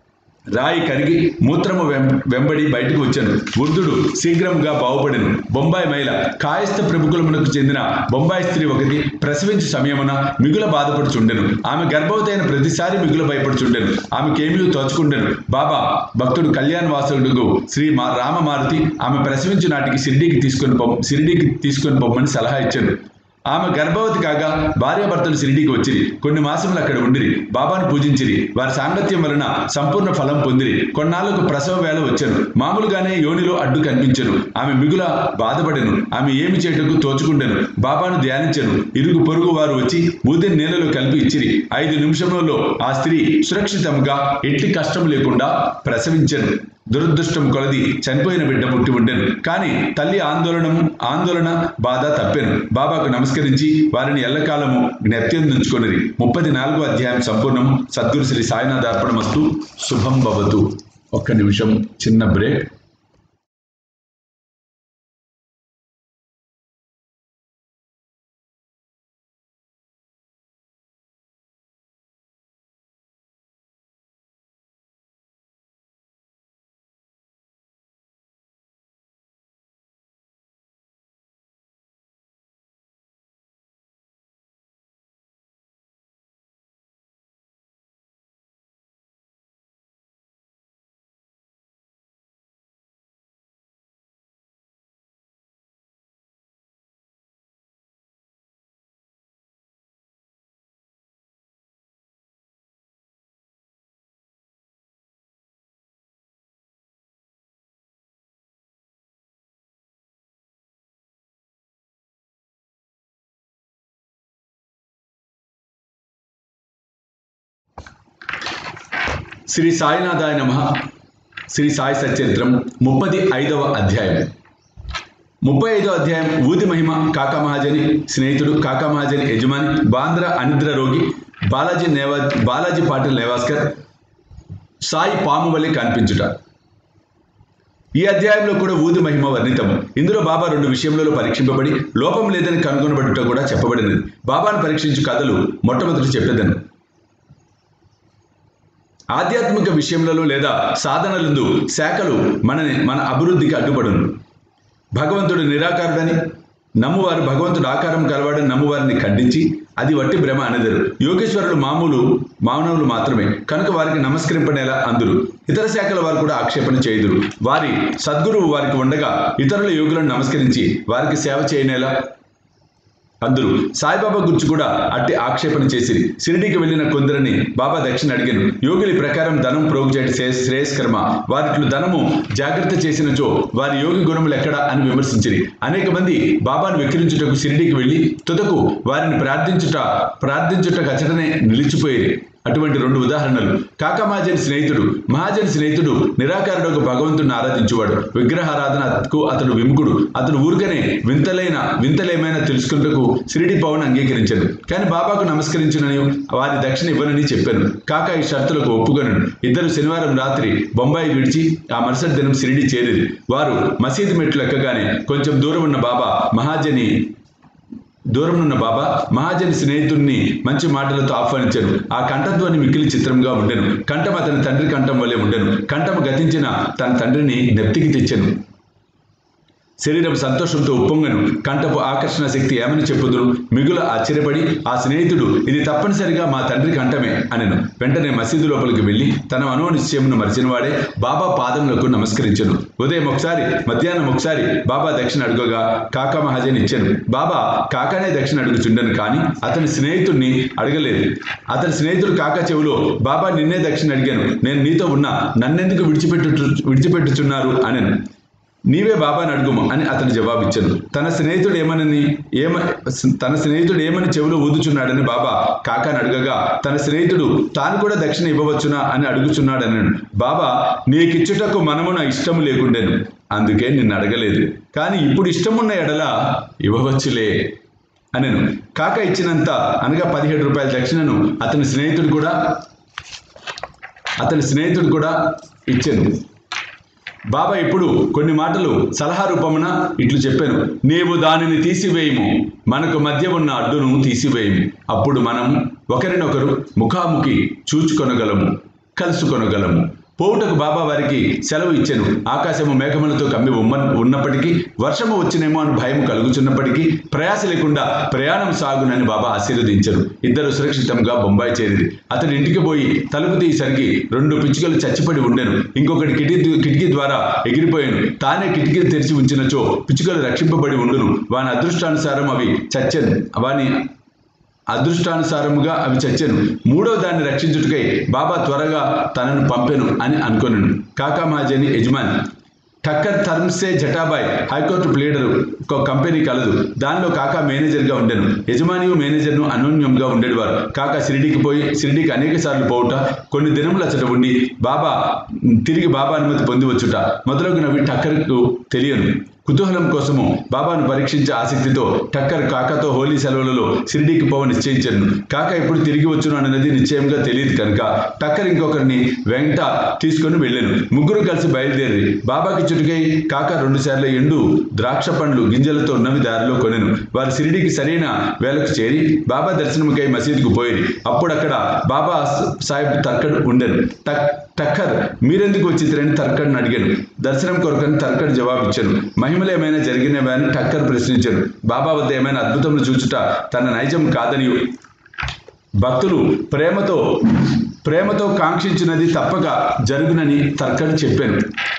రాయి కరిగి మూత్రము వెం- వెంబడి బయటకు వచ్చాను వృద్ధుడు శీఘ్రంగా బాగుపడెను బొంబాయి మహిళ కాయస్థ ప్రముఖులమునకు చెందిన బొంబాయి స్త్రీ ఒకటి ప్రసవించు సమయమున మిగుల బాధపడుచుండెను ఆమె గర్భవతి అయిన ప్రతిసారి మిగుల భయపడుచుండెను ఆమెకేమీ తోచుకుండెను బాబా భక్తుడు కళ్యాణ్ వాసుడు శ్రీ మా రామమారుతి ఆమె ప్రసవించు నాటికి షిరిడీకి తీసుకొని పొమ్ షిరిడీకి తీసుకొని పొమ్మని సలహా ఇచ్చాను ఆమె గర్భవతి కాగా భార్యాభర్తలు షిరిడీకి వచ్చిరి కొన్ని మాసములు అక్కడ ఉండిరి బాబాను పూజించిరి వారి సాంగత్యం వలన సంపూర్ణ ఫలం పొందిరి కొన్నాళ్లకు ప్రసవ వేళ వచ్చాను మామూలుగానే యోనిలో అడ్డు కనిపించను ఆమె మిగుల బాధపడెను ఆమె ఏమి చేయటకు తోచుకుండెను బాబాను ధ్యానించెను ఇరుగు పొరుగు వారు వచ్చి ఊదిని నీళ్ళలో కలిపి ఇచ్చిరి ఐదు నిమిషములలో ఆ స్త్రీ సురక్షితంగా ఎట్టి కష్టం లేకుండా ప్రసవించెను దురదృష్టం కొలది చనిపోయిన బిడ్డ పుట్టి ఉండెను కానీ తల్లి ఆందోళనము ఆందోళన బాధ తప్పెను బాబాకు నమస్కరించి వారిని ఎల్లకాలము జ్ఞప్త్యందించుకొనిరి ముప్పది నాలుగో అధ్యాయం సంపూర్ణం సద్గురు శ్రీ సాయినాథ అర్పణమస్తు శుభం భవతు ఒక్క నిమిషం చిన్న బ్రేక్ శ్రీ సాయినాథాయ నమ శ్రీ సాయి సచరిత్రం ముప్పది ఐదవ అధ్యాయం ముప్పై ఐదో అధ్యాయం ఊది మహిమ కాకా మహాజని స్నేహితుడు కాకా మహాజని యజమాని బాంద్రా అనిద్ర రోగి బాలాజీ నేవా బాలాజీ పాటిల్ నేవాస్కర్ సాయి పాము వలె కనిపించుట ఈ అధ్యాయంలో కూడా ఊది మహిమ వర్ణితము ఇందులో బాబా రెండు విషయములలో పరీక్షింపబడి లోపం లేదని కనుగొనబడుట కూడా చెప్పబడినది బాబాను పరీక్షించు కథలు మొట్టమొదటి చెప్పేదను ఆధ్యాత్మిక విషయములలో లేదా సాధనలందు శాఖలు మనని మన అభివృద్ధికి అడ్డుపడును భగవంతుడు నిరాకారుడని నమ్మువారు భగవంతుడు ఆకారం కలవాడని నమ్మువారిని ఖండించి అది వట్టి భ్రమ అనెదరు యోగేశ్వరులు మామూలు మానవులు మాత్రమే కనుక వారికి నమస్కరింపనేలా అందురు ఇతర శాఖల వారు కూడా ఆక్షేపణ చేయుదురు వారి సద్గురువు వారికి ఉండగా ఇతరుల యోగులను నమస్కరించి వారికి సేవ చేయనేలా అందరూ సాయిబాబా గురించి కూడా అట్టి ఆక్షేపణ చేసిరి షిరిడీకి వెళ్ళిన కొందరిని బాబా దక్షిణ అడిగాను యోగులి ప్రకారం ధనం ప్రోగు చేయడం శ్రేయ- శ్రేయస్కరమ వారిట్లు ధనము జాగ్రత్త చేసినచో వారి యోగి గుణములు ఎక్కడ అని విమర్శించిరి అనేక మంది బాబాను వెక్కిరించుటకు షిరిడీకి వెళ్ళి తుదకు వారిని ప్రార్థించుట ప్రార్థించుట అచటనే నిలిచిపోయేది అటువంటి రెండు ఉదాహరణలు కాక మహాజన్ స్నేహితుడు మహాజన్ స్నేహితుడు నిరాకారుడు భగవంతుడిని ఆరాధించువాడు విగ్రహారాధనకు అతడు విముఖుడు అతడు ఊరికనే వింతలైన వింతలేమైనా తెలుసుకుంటకు షిరిడి పవన్ అంగీకరించాడు కానీ బాబాకు నమస్కరించునని వారి దక్షిణ ఇవ్వనని చెప్పాను కాక ఈ షరతులకు ఒప్పుకొనను ఇద్దరు శనివారం రాత్రి బొంబాయి విడిచి ఆ మరుసటి దినం షిరిడి చేరేది వారు మసీదు మెట్లు ఎక్కగానే కొంచెం దూరం ఉన్న బాబా మహాజని దూరంనున్న బాబా మహాజని స్నేహితుడిని మంచి మాటలతో ఆహ్వానించాను ఆ కంఠధ్వని మిక్కిలి చిత్రంగా ఉండెను కంఠం అతని తండ్రి కంఠం వలె ఉండెను కంఠం గతించిన తన తండ్రిని నెప్తికి తెచ్చాను శరీరం సంతోషంతో ఉప్పొంగను కంఠపు ఆకర్షణ శక్తి ఏమని చెప్పుదురు మిగుల ఆశ్చర్యపడి ఆ స్నేహితుడు ఇది తప్పనిసరిగా మా తండ్రి కంఠమే అనెను వెంటనే మసీదు లోపలికి వెళ్లి తన మనో నిశ్చయమును మరిచినవాడే బాబా పాదములకు నమస్కరించను ఉదయం ఒకసారి మధ్యాహ్నం ఒకసారి బాబా దక్షిణ అడుగగా కాకా మహాజన్ ఇచ్చాను బాబా కాకానే దక్షిణ అడుగుచుండను కానీ అతని స్నేహితుడిని అడగలేదు అతని స్నేహితుడు కాకా చెవులో బాబా నిన్నే దక్షిణ అడిగాను నేను నీతో ఉన్నా నన్నెందుకు విడిచిపెట్టు విడిచిపెట్టుచున్నారు అనెను నీవే బాబాని అడుగుము అని అతను జవాబిచ్చాను తన స్నేహితుడు ఏమనని ఏమ తన స్నేహితుడు ఏమని చెవిలో ఊదుచున్నాడని బాబా కాకాని అడగగా తన స్నేహితుడు తాను కూడా దక్షిణ ఇవ్వవచ్చునా అని అడుగుచున్నాడన్నాడు బాబా నీకిచ్చుటకు మనమున ఇష్టము లేకుండేను అందుకే నిన్ను అడగలేదు కానీ ఇప్పుడు ఇష్టమున్న ఎడల ఇవ్వవచ్చులే అనెను కాక ఇచ్చినంత అనగా పదిహేడు రూపాయల దక్షిణను అతని స్నేహితుడు కూడా అతని స్నేహితుడు కూడా ఇచ్చాను బాబా ఇప్పుడు కొన్ని మాటలు సలహా రూపమున ఇట్లు చెప్పాను నీవు దానిని తీసివేయము మనకు మధ్య ఉన్న అడ్డును తీసివేయము అప్పుడు మనం ఒకరినొకరు ముఖాముఖి చూచుకొనగలము కలుసుకొనగలము పోవుటకు బాబా వారికి సెలవు ఇచ్చాను ఆకాశము మేఘములతో కమ్మి ఉమ్మ ఉన్నప్పటికీ వర్షము వచ్చినేమో అని భయం కలుగుచున్నప్పటికీ ప్రయాస లేకుండా ప్రయాణం సాగునని బాబా ఆశీర్వదించారు ఇద్దరు సురక్షితంగా బొంబాయి చేరింది అతడు ఇంటికి పోయి తలుపు తీసరికి రెండు పిచ్చుకలు చచ్చిపడి ఉండెను ఇంకొకటి కిటికీ కిటికీ ద్వారా ఎగిరిపోయాను తానే కిటికీ తెరిచి ఉంచినచో పిచ్చుకలు రక్షింపబడి ఉండును వాని అదృష్టానుసారం అవి చచ్చాను వాని అదృష్టానుసారముగా అవి చచ్చెను మూడో దాన్ని రక్షించుటకై బాబా త్వరగా తనను పంపెను అని అనుకొనను కాకా మహాజని యజమాని టక్కర్ థర్మ్సే జటాబాయ్ హైకోర్టు ప్లేడరు ఒక కంపెనీ కలదు దానిలో కాకా మేనేజర్గా ఉండెను యజమాని మేనేజర్ను అన్యోన్యంగా ఉండేవారు కాకా షిరిడీకి పోయి షిరిడీకి అనేక సార్లు పోవుట కొన్ని దినములు అచ్చట ఉండి బాబా తిరిగి బాబా అనుమతి పొంది వచ్చుట మొదలగునవి టక్కర్కు తెలియను కుతూహలం కోసము బాబాను పరీక్షించే ఆసక్తితో టక్కర్ కాకాతో హోలీ సెలవులలో షిరిడీకి పోవ నిశ్చయించాను కాక ఎప్పుడు తిరిగి వచ్చును అనేది నిశ్చయంగా తెలియదు కనుక టక్కర్ ఇంకొకరిని వెంట తీసుకొని వెళ్ళాను ముగ్గురు కలిసి బయలుదేరి బాబాకి చుట్టుకై కాక రెండు సార్లు ఎండు ద్రాక్ష పండ్లు గింజలతో ఉన్నవి దారిలో కొనెను వారు షిరిడీకి సరైన వేళకు చేరి బాబా దర్శనముకై మసీదుకు పోయి అప్పుడు అక్కడ బాబా సాహెబ్ తర్కడ్ ఉండెను టక్ టక్కర్ మీరెందుకు వచ్చిద్దరని తర్కడ్ని అడిగాను దర్శనం కొరకని తర్కడ్ జవాబిచ్చాను మహిమలు ఏమైనా జరిగినవా అని టక్కర్ ప్రశ్నించాడు బాబా వద్ద ఏమైనా అద్భుతములు చూచుట తన నైజం కాదని భక్తులు ప్రేమతో ప్రేమతో కాంక్షించినది తప్పక జరుగునని తర్కడ్ చెప్పాను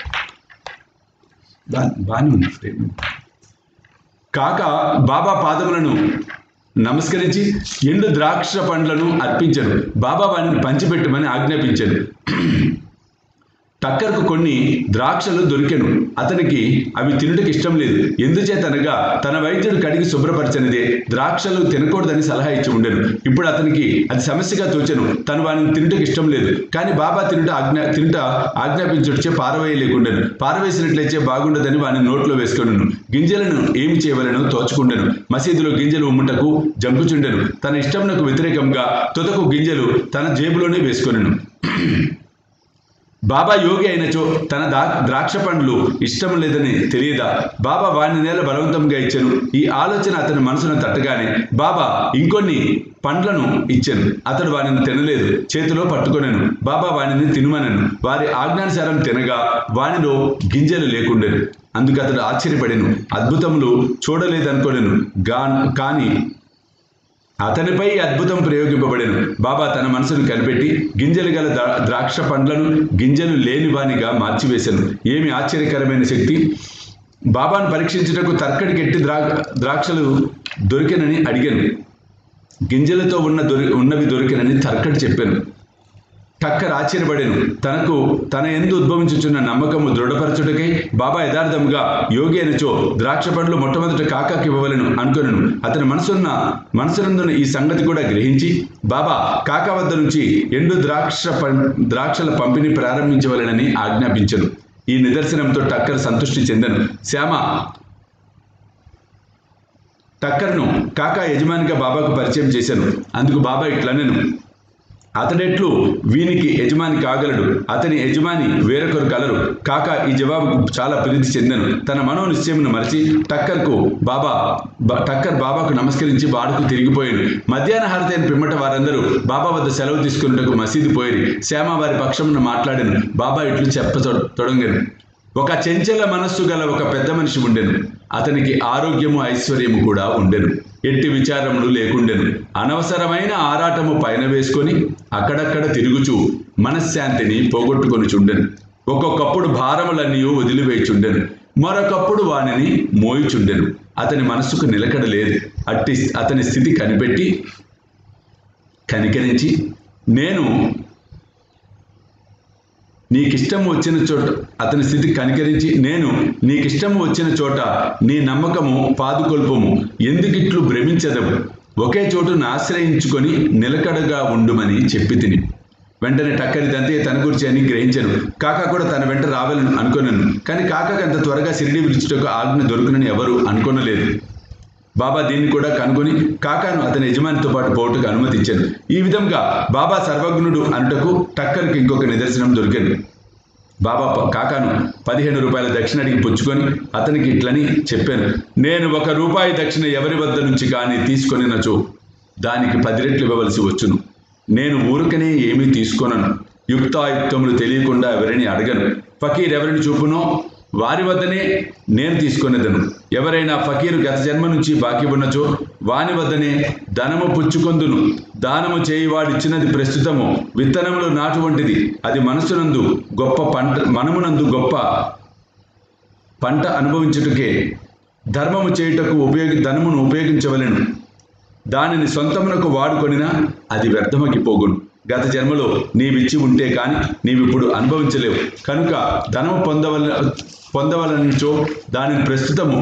బా- బాగానే ఉంది ప్రేమ కాక బాబా పాదములను నమస్కరించి ఎండు ద్రాక్ష పండ్లను అర్పించాడు బాబా వారిని పంచిపెట్టమని ఆజ్ఞాపించాడు టక్కర్కు కొన్ని ద్రాక్షలు దొరికెను అతనికి అవి తినుటకు ఇష్టం లేదు ఎందుచేతనగా తన వైద్యుడు కడిగి శుభ్రపరచనిదే ద్రాక్షలు తినకూడదని సలహా ఇచ్చి ఉండెను ఇప్పుడు అతనికి అది సమస్యగా తోచెను తను వారిని తినుటకు ఇష్టం లేదు కానీ బాబా తినుట ఆజ్ఞా తినుట ఆజ్ఞాపించుటచే పారవేయలేకుండెను పారవేసినట్లయితే బాగుండదని వాని నోట్లో వేసుకొనను గింజలను ఏమి చేయవలనో తోచుకుండెను మసీదులో గింజలు ఉమ్ముటకు జంకుచుండెను తన ఇష్టమునకు వ్యతిరేకంగా తుదకు గింజలు తన జేబులోనే వేసుకొనెను బాబా యోగి అయినచో తన దా ద్రాక్ష పండ్లు ఇష్టం లేదని తెలియదా బాబా వాని నేల బలవంతంగా ఇచ్చాను ఈ ఆలోచన అతని మనసును తట్టగానే బాబా ఇంకొన్ని పండ్లను ఇచ్చాను అతడు వానిని తినలేదు చేతిలో పట్టుకొనెను బాబా వానిని తినుమనను వారి ఆజ్ఞానుసారం తినగా వానిలో గింజలు లేకుండెను అందుకు అతడు ఆశ్చర్యపడెను అద్భుతములు చూడలేదనుకోలేను గా కానీ అతనిపై ఈ అద్భుతం ప్రయోగింపబడెను బాబా తన మనసును కనిపెట్టి గింజలు గల ద్రా- ద్రాక్ష పండ్లను గింజలు లేని వానిగా మార్చివేశాను ఏమి ఆశ్చర్యకరమైన శక్తి బాబాను పరీక్షించుటకు తర్కడికి ఎట్టి ద్రా ద్రాక్షలు దొరికెనని అడిగాను గింజలతో ఉన్న దొరి ఉన్నవి దొరికినని తర్కడి చెప్పాను టక్కర్ ఆశ్చర్యపడెను తనకు తన ఎందు ఉద్భవించుచున్న నమ్మకము దృఢపరచుటకై బాబా యథార్థముగా యోగి అనిచో ద్రాక్ష పండ్లు మొట్టమొదట కాకాకి ఇవ్వవలను అనుకొనను అతని మనసున్న మనసునందున ఈ సంగతి కూడా గ్రహించి బాబా కాకా వద్ద నుంచి ఎండు ద్రాక్ష పం- ద్రాక్షల పంపిణీ ప్రారంభించవలెనని ఆజ్ఞాపించను ఈ నిదర్శనంతో టక్కర్ సంతృష్టి చెందను శ్యామ టక్కర్ను కాకా యజమానిగా బాబాకు పరిచయం చేశాను అందుకు బాబా ఇట్లనెను అతడెట్లు వీనికి యజమాని కాగలడు అతని యజమాని వేరొకరు కలరు కాక ఈ జవాబుకు చాలా ప్రీతి చెందను తన మనో నిశ్చయమును మరచి టక్కర్కు బాబా బ- టక్కర్ బాబాకు నమస్కరించి బాడుకు తిరిగిపోయాడు మధ్యాహ్న హారతైన పిమ్మట వారందరూ బాబా వద్ద సెలవు తీసుకున్నట్టుకు మసీదు పోయి శ్యామ వారి పక్షమున మాట్లాడాను బాబా ఇట్లు చెప్ప తొడంగను ఒక చెంచల మనస్సు గల ఒక పెద్ద మనిషి ఉండెను అతనికి ఆరోగ్యము ఐశ్వర్యము కూడా ఉండెను ఎట్టి విచారములు లేకుండెను అనవసరమైన ఆరాటము పైన వేసుకొని అక్కడక్కడ తిరుగుచూ మనశ్శాంతిని పోగొట్టుకొని చుండెను ఒక్కొక్కప్పుడు భారములన్నీ వదిలివేయుచుండెను మరొకప్పుడు వానిని మోయిచుండెను అతని మనస్సుకు నిలకడ లేదు అట్టి అతని స్థితి కనిపెట్టి కనికరించి నేను నీకిష్టం వచ్చిన చోట అతని స్థితి కనికరించి నేను నీకిష్టం వచ్చిన చోట నీ నమ్మకము పాదుకొల్పము ఎందుకిట్లు భ్రమించదవు ఒకే చోటును ఆశ్రయించుకొని నిలకడగా ఉండుమని చెప్పి తిని వెంటనే టక్కరి దంతే తన గురించి అని గ్రహించాను కాకా కూడా తన వెంట రావాలని అనుకున్నాను కానీ కాకాకి అంత త్వరగా సిరిడి విరుచుటకు ఆజ్ఞ దొరుకునని ఎవరు అనుకోనలేదు బాబా దీన్ని కూడా కనుగొని కాకాను అతని యజమానితో పాటు పోటుకు అనుమతించాను ఈ విధంగా బాబా సర్వజ్ఞుడు అనుటకు టక్కర్కి ఇంకొక నిదర్శనం దొరికింది బాబా ప- కాకాను పదిహేను రూపాయల దక్షిణ అడిగి పుచ్చుకొని అతనికి ఇట్లని చెప్పాను నేను ఒక రూపాయి దక్షిణ ఎవరి వద్ద నుంచి కానీ తీసుకొనినచో దానికి పది రెట్లు ఇవ్వవలసి వచ్చును నేను ఊరికనే ఏమీ తీసుకోనను యుక్తాయుక్తములు తెలియకుండా ఎవరిని అడగను ఫకీర్ ఎవరిని చూపునో వారి వద్దనే నేను తీసుకునేదను ఎవరైనా ఫకీరు గత జన్మ నుంచి బాకీ ఉన్నచో వాని వద్దనే ధనము పుచ్చుకొందును దానము చేయి వాడిచ్చినది ప్రస్తుతము విత్తనములు నాటు వంటిది అది మనసునందు గొప్ప పంట మనమునందు గొప్ప పంట అనుభవించుటకే ధర్మము చేయుటకు ఉపయోగి ధనమును ఉపయోగించవలెను దానిని సొంతమునకు వాడుకొనినా అది వ్యర్థమకి పోగును గత జన్మలో నీవిచ్చి ఉంటే కాని నీవిప్పుడు అనుభవించలేవు కనుక ధనము పొందవల పొందవలనిచో దానిని ప్రస్తుతము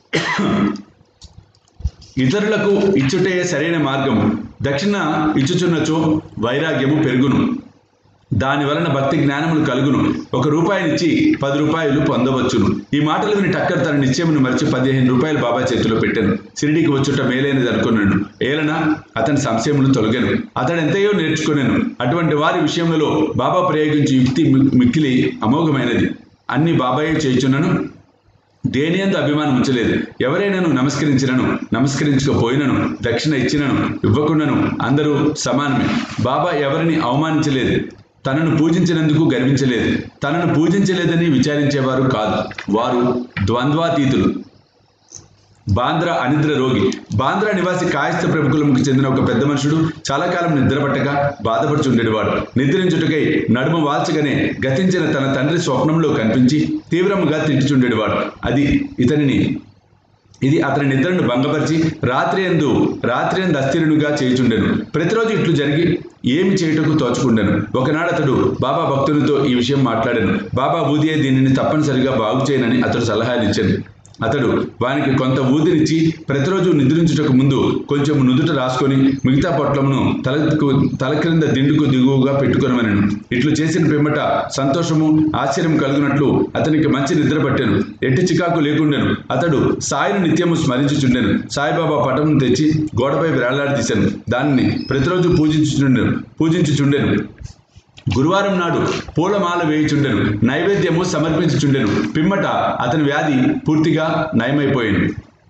ఇతరులకు ఇచ్చుటే సరైన మార్గము దక్షిణ ఇచ్చుచున్నచో వైరాగ్యము పెరుగును దాని వలన భక్తి జ్ఞానములు కలుగును ఒక రూపాయినిచ్చి పది రూపాయలు పొందవచ్చును ఈ మాటలు విని టక్కర్ తన నిశ్చయమును మరిచి పదిహేను రూపాయలు బాబా చేతిలో పెట్టాను సిరిడికి వచ్చుట మేలైనది అనుకున్నాను ఏలన అతని సంశయములు తొలగాను అతడు ఎంతయో నేర్చుకున్నాను అటువంటి వారి విషయంలో బాబా ప్రయోగించి యుక్తి మి- మిక్కిలి అమోఘమైనది అన్ని బాబాయే చేయుచున్నను దేని అందు అభిమానం ఉంచలేదు ఎవరైనాను నమస్కరించినను నమస్కరించకపోయినను దక్షిణ ఇచ్చినను ఇవ్వకుండాను అందరూ సమానమే బాబా ఎవరిని అవమానించలేదు తనను పూజించినందుకు గర్వించలేదు తనను పూజించలేదని విచారించేవారు కాదు వారు ద్వంద్వాతీతులు బాంద్రా అనిద్ర రోగి బాంద్రా నివాసి కాయస్థ ప్రముఖులకు చెందిన ఒక పెద్ద మనుషుడు చాలా కాలం నిద్రపట్టక బాధపడుచుండేవాడు నిద్రించుటకై నడుము వాల్చగానే గతించిన తన తండ్రి స్వప్నంలో కనిపించి తీవ్రముగా తిట్టుచుండేవాడు అది ఇతనిని ఇది అతని నిద్రను భంగపరిచి రాత్రి ఎందు రాత్రి ఎందు అస్థిరునిగా చేయుచుండెను ప్రతిరోజు ఇట్లు జరిగి ఏమి చేయుటకు తోచుకుండెను ఒకనాడు అతడు బాబా భక్తునితో ఈ విషయం మాట్లాడాను బాబా ఊదియే దీనిని తప్పనిసరిగా బాగు చేయనని అతడు సలహాలు ఇచ్చాను అతడు వానికి కొంత ఊదినిచ్చి ప్రతిరోజు నిద్రించుటకు ముందు కొంచెం నుదుట రాసుకొని మిగతా పొట్లమును తలకు తల క్రింద దిండుకు దిగువగా పెట్టుకొనమనను ఇట్లు చేసిన పిమ్మట సంతోషము ఆశ్చర్యం కలుగునట్లు అతనికి మంచి నిద్ర పట్టాను ఎట్టి చికాకు లేకుండాను అతడు సాయిని నిత్యము స్మరించుచుండెను సాయిబాబా పటమును తెచ్చి గోడపై వేలాడదీశాను దానిని ప్రతిరోజు పూజించుచుండెను పూజించుచుండెను గురువారం నాడు పూలమాల వేయుచుండెను నైవేద్యము సమర్పించుచుండెను పిమ్మట అతని వ్యాధి పూర్తిగా నయమైపోయింది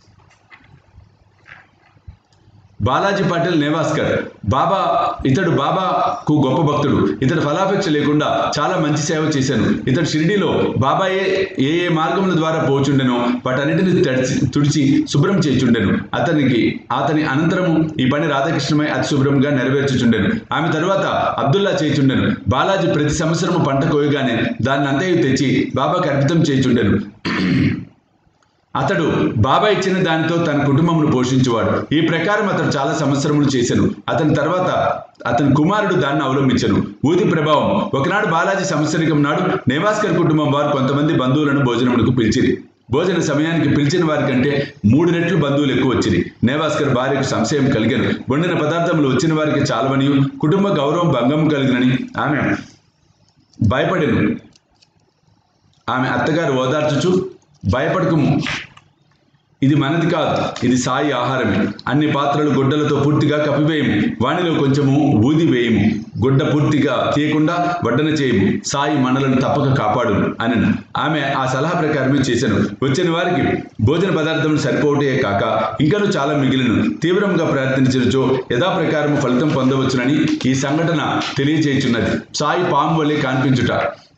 బాలాజీ పాటిల్ నేవాస్కర్ బాబా ఇతడు బాబాకు గొప్ప భక్తుడు ఇతడు ఫలాపేక్ష లేకుండా చాలా మంచి సేవ చేశాను ఇతడు షిరిడీలో బాబాయే ఏ ఏ మార్గముల ద్వారా పోచుండెనో వాటన్నిటిని తడిచి తుడిచి శుభ్రం చేయుచుండెను అతనికి అతని అనంతరము ఈ పని రాధాకృష్ణమై అతి శుభ్రంగా నెరవేర్చుచుండెను ఆమె తరువాత అబ్దుల్లా చేయుచుండెను బాలాజీ ప్రతి సంవత్సరము పంట కోయగానే దాన్ని అంతయు తెచ్చి బాబాకు అర్పితం చేయుచుండెను అతడు బాబా ఇచ్చిన దానితో తన కుటుంబమును పోషించేవాడు ఈ ప్రకారం అతడు చాలా సంవత్సరములు చేశాను అతని తర్వాత అతని కుమారుడు దాన్ని అవలంబించను ఊది ప్రభావం ఒకనాడు బాలాజీ సంవత్సరికం నాడు నేవాస్కర్ కుటుంబం వారు కొంతమంది బంధువులను భోజనములకు పిలిచిరి భోజన సమయానికి పిలిచిన వారి కంటే మూడు రెట్లు బంధువులు ఎక్కువ వచ్చిరి నేవాస్కర్ భార్యకు సంశయం కలిగాను వండిన పదార్థములు వచ్చిన వారికి చాలవని కుటుంబ గౌరవం భంగం కలిగినని ఆమె భయపడెను ఆమె అత్తగారు ఓదార్చుచు భయపడకము ఇది మనది కాదు ఇది సాయి ఆహారమే అన్ని పాత్రలు గుడ్డలతో పూర్తిగా కప్పివేయము వానిలో కొంచెము ఊది వేయము గుడ్డ పూర్తిగా తీయకుండా వడ్డన చేయము సాయి మనలను తప్పక కాపాడు అని ఆమె ఆ సలహా ప్రకారమే చేశాను వచ్చిన వారికి భోజన పదార్థములు సరిపోవటే కాక ఇంకనూ చాలా మిగిలిన తీవ్రంగా ప్రార్థించినచో యథాప్రకారము ఫలితం పొందవచ్చునని ఈ సంఘటన తెలియజేయుచున్నది సాయి పాము వల్లే కనిపించుట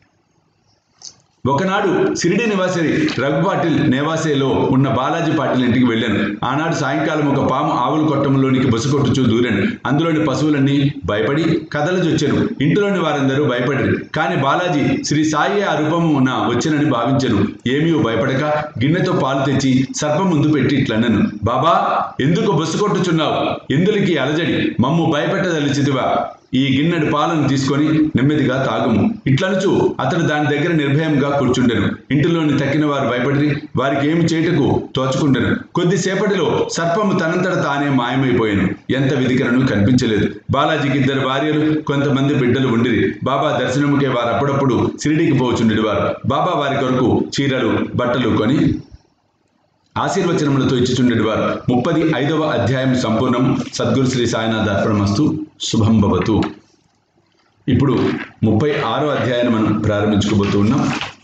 ఒకనాడు సిరిడి నివాసి రఘు పాటిల్ నేవాసేలో ఉన్న బాలాజీ పాటిల్ ఇంటికి వెళ్ళాను ఆనాడు సాయంకాలం ఒక పాము ఆవుల కొట్టంలోనికి బుసకొట్టుచూ దూరాను అందులోని పశువులన్నీ భయపడి కదలజొచ్చాను ఇంటిలోని వారందరూ భయపడిరు కానీ బాలాజీ శ్రీ సాయి ఆ రూపము ఉన్న వచ్చనని భావించను ఏమీ భయపడక గిన్నెతో పాలు తెచ్చి సర్పం ముందు పెట్టి ఇట్లన్నాను బాబా ఎందుకు బుసకొట్టుచున్నావు ఎందులకి అలజడి మమ్ము భయపెట్టదలిచితివా ఈ గిన్నెడు పాలను తీసుకొని నెమ్మదిగా తాగుము ఇట్లనుచు అతడు దాని దగ్గర నిర్భయంగా కూర్చుండెను ఇంటిలోని తక్కిన వారు భయపడి వారికి ఏమి చేయుటకు తోచుకుండెను కొద్దిసేపటిలో సర్పము తనంతట తానే మాయమైపోయాను ఎంత వెదికనను కనిపించలేదు బాలాజీకి ఇద్దరు భార్యలు కొంతమంది బిడ్డలు ఉండిరి బాబా దర్శనముకే వారు అప్పుడప్పుడు షిరిడీకి పోచుండేవారు బాబా వారి కొరకు చీరలు బట్టలు కొని ఆశీర్వచనములతో ఇచ్చుచుండేటి వారు ముప్పది ఐదవ అధ్యాయం సంపూర్ణం సద్గురు శ్రీ సాయినాథ్ అర్పణమస్తు శుభం భవతు ఇప్పుడు ముప్పై ఆరో అధ్యాయాన్ని మనం ప్రారంభించుకోబోతూ ఉన్నాం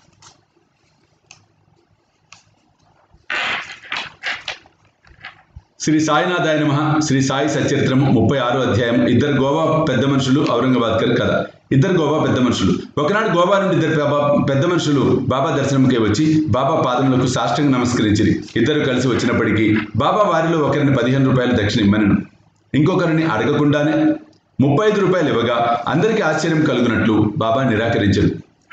శ్రీ సాయినాథాయ నమ శ్రీ సాయి సచరిత్రము ముప్పై ఆరో అధ్యాయం ఇద్దరు గోవా పెద్ద మనుషులు ఔరంగాబాద్కర్ కథ ఇద్దరు గోవా పెద్ద మనుషులు ఒకనాడు గోవా నుండి ఇద్దరు బాబా పెద్ద మనుషులు బాబా దర్శనంకే వచ్చి బాబా పాదములకు సాష్టంగా నమస్కరించిరి ఇద్దరు కలిసి వచ్చినప్పటికీ బాబా వారిలో ఒకరిని పదిహేను రూపాయలు దక్షిణ ఇమ్మనను ఇంకొకరిని అడగకుండానే ముప్పై ఐదు రూపాయలు ఇవ్వగా అందరికీ ఆశ్చర్యం కలుగునట్లు బాబా నిరాకరించారు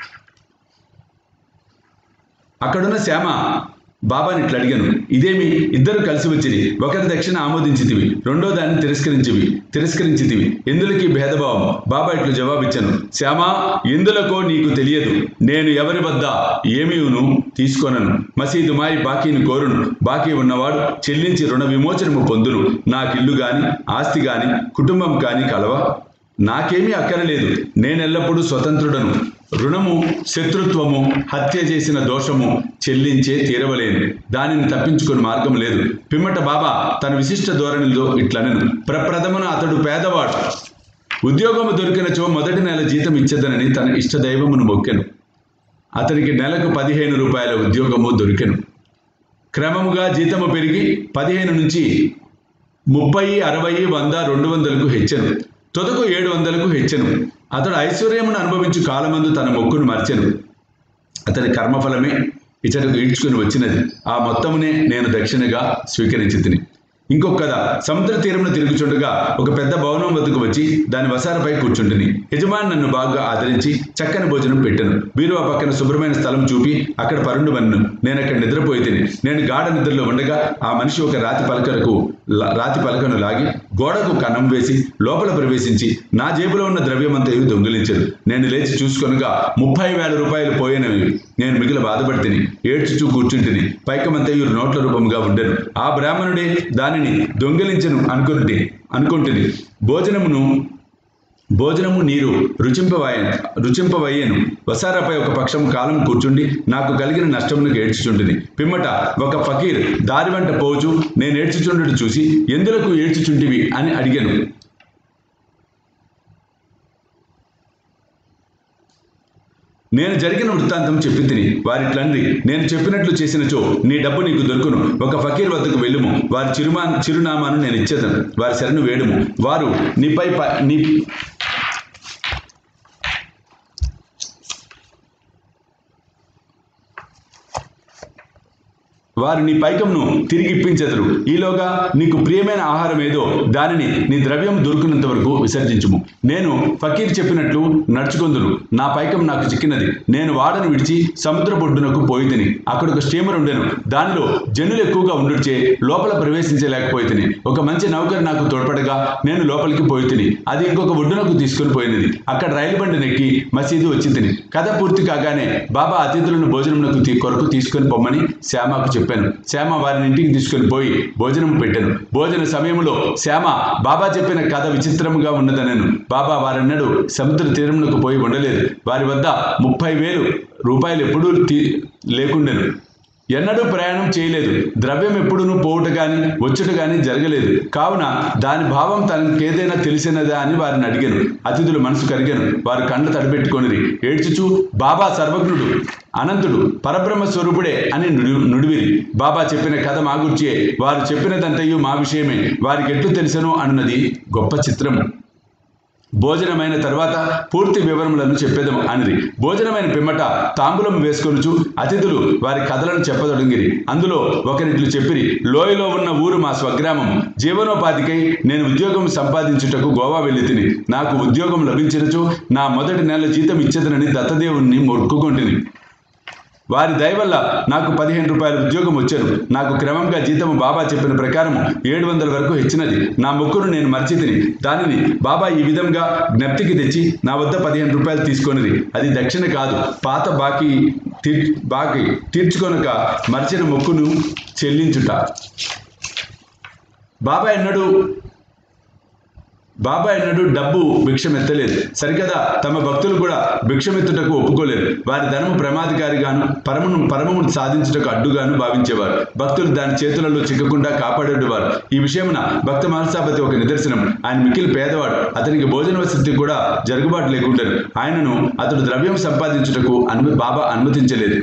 అక్కడున్న శ్యామ బాబాని ఇట్లా అడిగాను ఇదేమి ఇద్దరు కలిసి వచ్చిరి ఒకరి దక్షిణ ఆమోదించితివి రెండో దాన్ని తిరస్కరించివి తిరస్కరించితివి ఎందులకి భేదభావం బాబా ఇట్లు జవాబిచ్చాను శ్యామా ఎందులకో నీకు తెలియదు నేను ఎవరి వద్ద ఏమీను తీసుకొనను మసీదు మాయి బాకీని కోరును బాకీ ఉన్నవాడు చెల్లించి రుణ విమోచనము పొందును నాకిల్లు గాని ఆస్తి గాని కుటుంబం కాని కలవా నాకేమీ అక్కరలేదు నేనెల్లప్పుడూ స్వతంత్రుడను రుణము శత్రుత్వము హత్య చేసిన దోషము చెల్లించే తీరవలేను దానిని తప్పించుకుని మార్గం లేదు పిమ్మట బాబా తన విశిష్ట ధోరణిలో ఇట్లనను ప్రప్రథమన అతడు పేదవాడు ఉద్యోగము దొరికినచో మొదటి నెల జీతం ఇచ్చదనని తన ఇష్టదైవమును మొక్కెను అతనికి నెలకు పదిహేను రూపాయల ఉద్యోగము దొరికెను క్రమముగా జీతము పెరిగి పదిహేను నుంచి ముప్పై అరవై వంద రెండు వందలకు హెచ్చను తొదకు ఏడు వందలకు హెచ్చను అతడు ఐశ్వర్యమును అనుభవించు కాలమందు తన మొక్కును మర్చెను అతని కర్మఫలమే ఇతడుకు ఈడ్చుకుని వచ్చినది ఆ మొత్తమునే నేను దక్షిణగా స్వీకరించి తిని ఇంకొక కథ సముద్ర తీరమును తిరుగుచుండగా ఒక పెద్ద భవనం వద్దకు వచ్చి దాని వసారపై కూర్చుంటిని యజమాని నన్ను బాగా ఆదరించి చక్కని భోజనం పెట్టాను బీరువా పక్కన శుభ్రమైన స్థలం చూపి అక్కడ పరుండు వన్ను నేను అక్కడ నిద్రపోయి తిని నేను గాఢ నిద్రలో ఉండగా ఆ మనిషి ఒక రాతి పలకలకు లా- రాతి పలకను లాగి గోడకు కన్నం వేసి లోపల ప్రవేశించి నా జేబులో ఉన్న ద్రవ్యమంతయు దొంగిలించదు నేను లేచి చూసుకొనగా ముప్పై వేల రూపాయలు పోయినవి నేను మిగిలిన బాధపడి తిని ఏడ్చుచూ కూర్చుంటిని పైకమంతయు నోట్ల రూపంగా ఉండెను ఆ బ్రాహ్మణుడే దానిని దొంగిలించను అనుకుంటే అనుకుంటుంది భోజనమును భోజనము నీరు రుచింపవాయ రుచింపవయ్యను వసారాపై ఒక పక్షం కాలం కూర్చుండి నాకు కలిగిన నష్టమును ఏడ్చుచుండిని పిమ్మట ఒక ఫకీర్ దారి వెంట పోచు నేను ఏడ్చుచుండుడు చూసి ఎందులకు ఏడ్చుచుంటివి అని అడిగాను నేను జరిగిన వృత్తాంతం చెప్పి తిని వారిట్లండి నేను చెప్పినట్లు చేసినచో నీ డబ్బు నీకు దొరుకును ఒక ఫకీర్ వద్దకు వెళ్ళుము వారి చిరుమా చిరునామాను నేను ఇచ్చేదను వారి శరణు వేడుము వారు నీపై ప- నీ వారు నీ పైకంను తిరిగి ఇప్పించెదరు ఈలోగా నీకు ప్రియమైన ఆహారం ఏదో దానిని నీ ద్రవ్యం దొరుకున్నంత వరకు విసర్జించుము నేను ఫకీర్ చెప్పినట్లు నడుచుకుందును నా పైకం నాకు చిక్కినది నేను వాడను విడిచి సముద్ర బొడ్డునకు పోయి తిని అక్కడ ఒక స్టీమర్ ఉండెను దానిలో జనులు ఎక్కువగా ఉండుచే లోపల ప్రవేశించలేకపోయి తిని ఒక మంచి నౌకరు నాకు తోడ్పడగా నేను లోపలికి పోయి తిని అది ఇంకొక ఒడ్డునకు తీసుకొని పోయినది అక్కడ రైలు బండి నెక్కి మసీదు వచ్చి తిని కథ పూర్తి కాగానే బాబా అతిథులను భోజనమునకు తీ- కొరకు తీసుకొని పొమ్మని శ్యామకు చెప్పాను శ్యామ వారిని ఇంటికి తీసుకొని పోయి భోజనం పెట్టాను భోజన సమయంలో శ్యామ బాబా చెప్పిన కథ విచిత్రముగా ఉన్నదనను బాబా వారన్నాడు సముద్ర తీరమునకు పోయి ఉండలేదు వారి వద్ద ముప్పై వేలు రూపాయలు ఎప్పుడూ తీ లేకుండెను ఎన్నడూ ప్రయాణం చేయలేదు ద్రవ్యం ఎప్పుడునూ పోవుట గాని వచ్చుట గాని జరగలేదు కావున దాని భావం తనకేదైనా తెలిసినదా అని వారిని అడిగాను అతిథులు మనసు కరిగాను వారు కండ్ల తడిపెట్టుకొనిరి ఏడ్చుచూ బాబా సర్వజ్ఞుడు అనంతుడు పరబ్రహ్మ స్వరూపుడే అని నుడి నుడివిరి బాబా చెప్పిన కథ మా గుర్చియే వారు చెప్పినదంతయు మా విషయమే వారికి ఎట్లు తెలుసను అన్నది గొప్ప చిత్రము భోజనమైన తర్వాత పూర్తి వివరములను చెప్పేదము అనిది భోజనమైన పిమ్మట తాంబూలం వేసుకొనుచు అతిథులు వారి కథలను చెప్పదొడంగిరి అందులో ఒకరిట్లు చెప్పిరి లోయలో ఉన్న ఊరు మా స్వగ్రామం జీవనోపాధికై నేను ఉద్యోగం సంపాదించుటకు గోవా వెళ్ళి తిని నాకు ఉద్యోగం లభించినచు నా మొదటి నెల జీతం ఇచ్చేదనని దత్తదేవుణ్ణి మొక్కుకొంటిని వారి దయ వల్ల నాకు పదిహేను రూపాయల ఉద్యోగం వచ్చాను నాకు క్రమంగా జీతం బాబా చెప్పిన ప్రకారం ఏడు వందల వరకు హెచ్చినది నా మొక్కును నేను మర్చి తిని దానిని బాబా ఈ విధంగా జ్ఞప్తికి తెచ్చి నా వద్ద పదిహేను రూపాయలు తీసుకొనిది అది దక్షిణ కాదు పాత బాకీ తీర్ బాకీ తీర్చుకొనక మర్చిన మొక్కును చెల్లించుట బాబా ఎన్నడూ బాబా ఎన్నడూ డబ్బు భిక్షమెత్తలేదు సరికదా తమ భక్తులు కూడా భిక్షమెత్తుటకు ఒప్పుకోలేదు వారి ధనము ప్రమాదకారిగాను పరమును పరమమును సాధించుటకు అడ్డుగాను భావించేవారు భక్తులు దాని చేతులలో చిక్కకుండా కాపాడేవారు ఈ విషయమున భక్త మహర్షాపతి ఒక నిదర్శనం ఆయన మిక్కిలి పేదవాడు అతనికి భోజన వసతి కూడా జరుగుబాటు లేకుంటారు ఆయనను అతడు ద్రవ్యం సంపాదించుటకు అను బాబా అనుమతించలేదు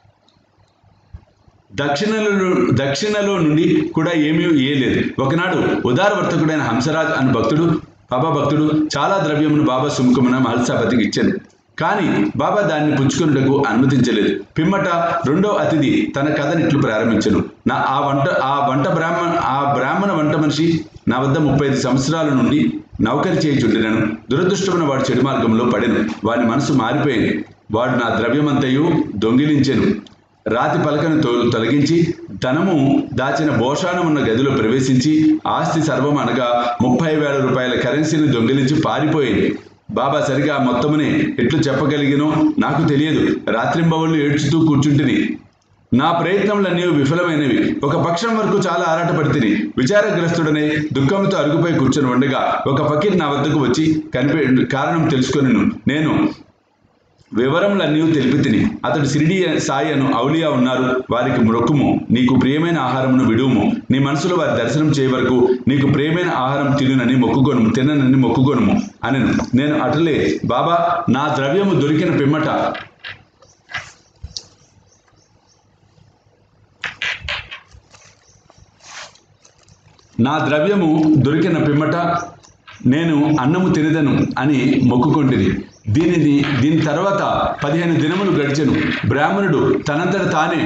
దక్షిణలో దక్షిణలో నుండి కూడా ఏమీ ఏలేదు ఒకనాడు ఉదారవర్తకుడైన హంసరాజ్ అను భక్తుడు బాబా భక్తుడు చాలా ద్రవ్యమును బాబా సుముఖమున మహల్సాపతికి ఇచ్చాను కానీ బాబా దాన్ని పుచ్చుకొనుటకు అనుమతించలేదు పిమ్మట రెండో అతిథి తన కథని ఇట్లు ప్రారంభించను నా ఆ వంట ఆ వంట బ్రాహ్మణ ఆ బ్రాహ్మణ వంట మనిషి నా వద్ద ముప్పై ఐదు సంవత్సరాల నుండి నౌకరి చేయుచుండినను దురదృష్టమున వాడు చెడు మార్గంలో పడెను వాడి మనసు మారిపోయింది వాడు నా ద్రవ్యమంతయు దొంగిలించెను రాతి పలకను తొ- తొలగించి ధనము దాచిన భోషాణమున్న గదిలో ప్రవేశించి ఆస్తి సర్వం అనగా ముప్పై వేల రూపాయల కరెన్సీని దొంగిలించి పారిపోయింది బాబా సరిగా ఆ మొత్తమునే ఎట్లు చెప్పగలిగినో నాకు తెలియదు రాత్రింబవళ్ళు ఏడ్చుతూ కూర్చుంటిని నా ప్రయత్నములన్నీ విఫలమైనవి ఒక పక్షం వరకు చాలా ఆరాటపడితిని విచారగ్రస్తుడనే దుఃఖంతో అరుగుపై కూర్చొని ఉండగా ఒక ఫకీర్ నా వద్దకు వచ్చి కనిపే కారణం తెలుసుకొనిను నేను వివరములన్నీ తెలిపి తిని అతడు సిరిడి సాయి అను ఔలియా ఉన్నారు వారికి మొక్కుము నీకు ప్రియమైన ఆహారమును విడుము నీ మనసులో వారి దర్శనం చేయ వరకు నీకు ప్రియమైన ఆహారం తినునని మొక్కుకొనుము తిననని మొక్కుకొనుము అనెను నేను అటులే బాబా నా ద్రవ్యము దొరికిన పిమ్మట నా ద్రవ్యము దొరికిన పిమ్మట నేను అన్నము తినదను అని మొక్కుకొంటిని దీనిని దీని తర్వాత పదిహేను దినములు గడిచెను బ్రాహ్మణుడు తనంతట తానే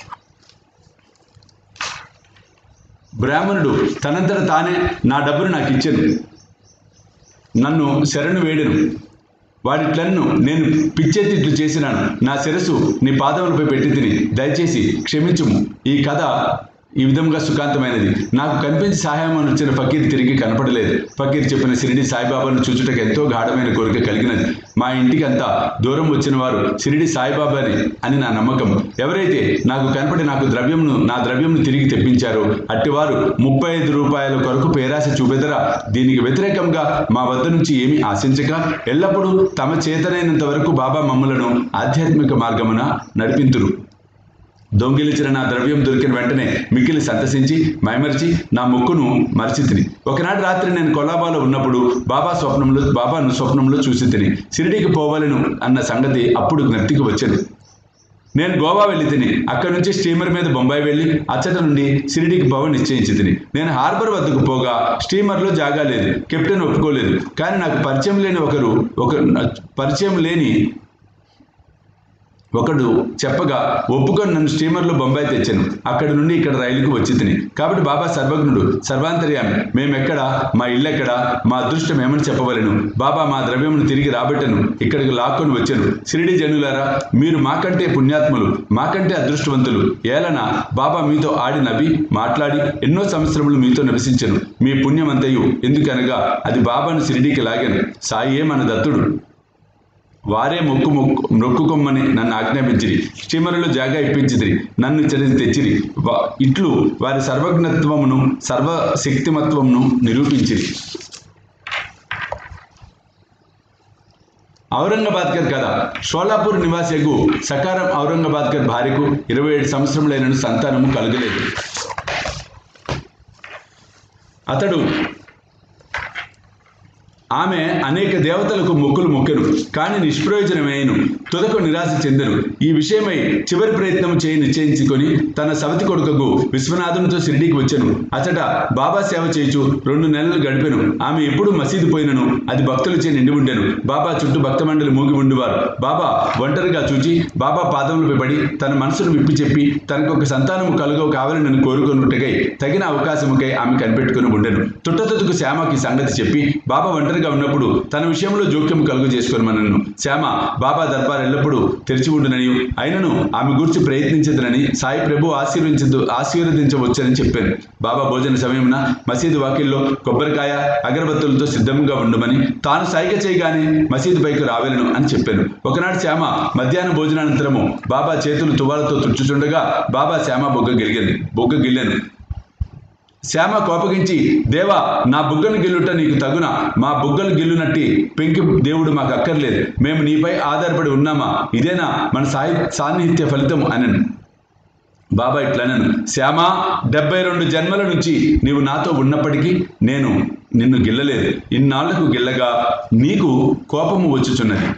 బ్రాహ్మణుడు తనంతట తానే నా డబ్బును నాకు ఇచ్చాను నన్ను శరణు వేడెను వాడిట్లన్ను నేను పిచ్చెత్తిట్లు చేసినాను నా శిరస్సు నీ పాదములపై పెట్టి తిని దయచేసి క్షమించుము ఈ కథ ఈ విధంగా సుఖాంతమైనది నాకు కనిపించి సహాయం అని వచ్చిన ఫకీర్ తిరిగి కనపడలేదు ఫకీర్ చెప్పిన షిరిడి సాయిబాబాను చూచుటకు ఎంతో గాఢమైన కోరిక కలిగినది మా ఇంటికి అంతా దూరం వచ్చిన వారు షిరిడి సాయిబాబాని అని నా నమ్మకం ఎవరైతే నాకు కనపడి నాకు ద్రవ్యంను నా ద్రవ్యంను తిరిగి తెప్పించారో అట్టివారు ముప్పై ఐదు రూపాయల కొరకు పేరాశ చూపెదరా దీనికి వ్యతిరేకంగా మా వద్ద నుంచి ఏమీ ఆశించక ఎల్లప్పుడూ తమ చేతనైనంత వరకు బాబా మమ్ములను ఆధ్యాత్మిక మార్గమున నడిపింతురు దొంగిలించిన నా ద్రవ్యం దొరికిన వెంటనే మిక్కిలి సంతసించి మైమరిచి నా మొక్కును మరిచి తిని ఒకనాటి రాత్రి నేను కొల్లాబాలో ఉన్నప్పుడు బాబా స్వప్నంలో బాబాను స్వప్నంలో చూసి తిని షిరిడీకి పోవాలను అన్న సంగతి అప్పుడు జ్ఞప్తికి వచ్చింది నేను గోవా వెళ్ళి తిని అక్కడి నుంచి స్టీమర్ మీద బొంబాయి వెళ్ళి అచ్చట నుండి షిరిడీకి పోవ నిశ్చయించి తిని నేను హార్బర్ వద్దకు పోగా స్టీమర్లో జాగా లేదు కెప్టెన్ ఒప్పుకోలేదు కానీ నాకు పరిచయం లేని ఒకరు ఒక పరిచయం లేని ఒకడు చెప్పగా ఒప్పుకొని నన్ను స్టీమర్లో బొంబాయి తెచ్చాను అక్కడి నుండి ఇక్కడ రైలుకు వచ్చి తిని కాబట్టి బాబా సర్వజ్ఞుడు సర్వాంతర్యామి మేమెక్కడ మా ఇల్లెక్కడ మా అదృష్టం ఏమని చెప్పవలను బాబా మా ద్రవ్యమును తిరిగి రాబట్టను ఇక్కడికి లాక్కొని వచ్చాను సిరిడి జనులారా మీరు మాకంటే పుణ్యాత్ములు మాకంటే అదృష్టవంతులు ఏలన బాబా మీతో ఆడి నవ్వి మాట్లాడి ఎన్నో సంవత్సరములు మీతో నివసించను మీ పుణ్యమంతయు ఎందుకనగా అది బాబాను సిరిడికి లాగాను సాయే మన దత్తుడు వారే మొక్కు మొక్కు మొక్కుకొమ్మని నన్ను ఆజ్ఞాపించిరి స్టీమరులో జాగా ఇప్పించిదిరి నన్ను ఇచ్చడి తెచ్చిరి వా- ఇట్లు వారి సర్వజ్ఞత్వమును సర్వశక్తిమత్వమును నిరూపించిరి ఔరంగాబాద్కర్ కథ షోలాపూర్ నివాసియగు సకారం ఔరంగాబాద్కర్ భార్యకు ఇరవై ఏడు సంవత్సరములైన సంతానము కలగలేదు అతడు ఆమె అనేక దేవతలకు మొక్కులు మొక్కెను కానీ నిష్ప్రయోజనమైను తుదకు నిరాశ చెందెను ఈ విషయమై చివరి ప్రయత్నం చేయి నిశ్చయించుకొని తన సవతి కొడుకకు విశ్వనాథునితో షిరిడీకి వచ్చెను అతట బాబా సేవ చేయుచు రెండు నెలలు గడిపెను ఆమె ఎప్పుడు మసీదు పోయినను అది భక్తులచే నిండి ఉండెను బాబా చుట్టూ భక్త మండలి మూగి ఉండేవారు బాబా ఒంటరిగా చూచి బాబా పాదములపై పడి తన మనసును విప్పి చెప్పి తనకు ఒక సంతానము కలుగవు కావాలని నన్ను కోరుకున్నట్టుకై తగిన అవకాశముకై ఆమె కనిపెట్టుకుని ఉండెను తుట్టతుతుకు శ్యామకి సంగతి చెప్పి బాబా ఒంటరిగా ఉన్నప్పుడు తన విషయంలో జోక్యం కలుగు చేసుకొని మనను శ్యామ బాబా దర్బార్ ఎల్లప్పుడూ తెరిచి ఉండునని అయినను ఆమె గురించి ప్రయత్నించదునని సాయి ప్రభు ఆశీర్వించదు ఆశీర్వదించవచ్చని చెప్పాను బాబా భోజన సమయమున మసీదు వాకిల్లో కొబ్బరికాయ అగరబత్తులతో సిద్ధంగా ఉండమని తాను సైగ చేయగానే మసీదు పైకి రావేలను అని చెప్పాను ఒకనాడు శ్యామ మధ్యాహ్న భోజనానంతరము బాబా చేతులు తువాలతో తుడుచుచుండగా బాబా శ్యామ బొగ్గ గిలిగాను బొగ్గ గిల్లాను శ్యామ కోపగించి దేవా నా బుగ్గను గిల్లుట నీకు తగున మా బుగ్గలు గిల్లునట్టి పెంకి దేవుడు మాకు అక్కర్లేదు మేము నీపై ఆధారపడి ఉన్నామా ఇదేనా మన సాహి సాన్నిహిత్య ఫలితం అనను బాబా ఇట్లనను శ్యామ డెబ్బై రెండు జన్మల నుంచి నీవు నాతో ఉన్నప్పటికీ నేను నిన్ను గిల్లలేదు ఇన్నాళ్లకు గిల్లగా నీకు కోపము వచ్చుచున్నది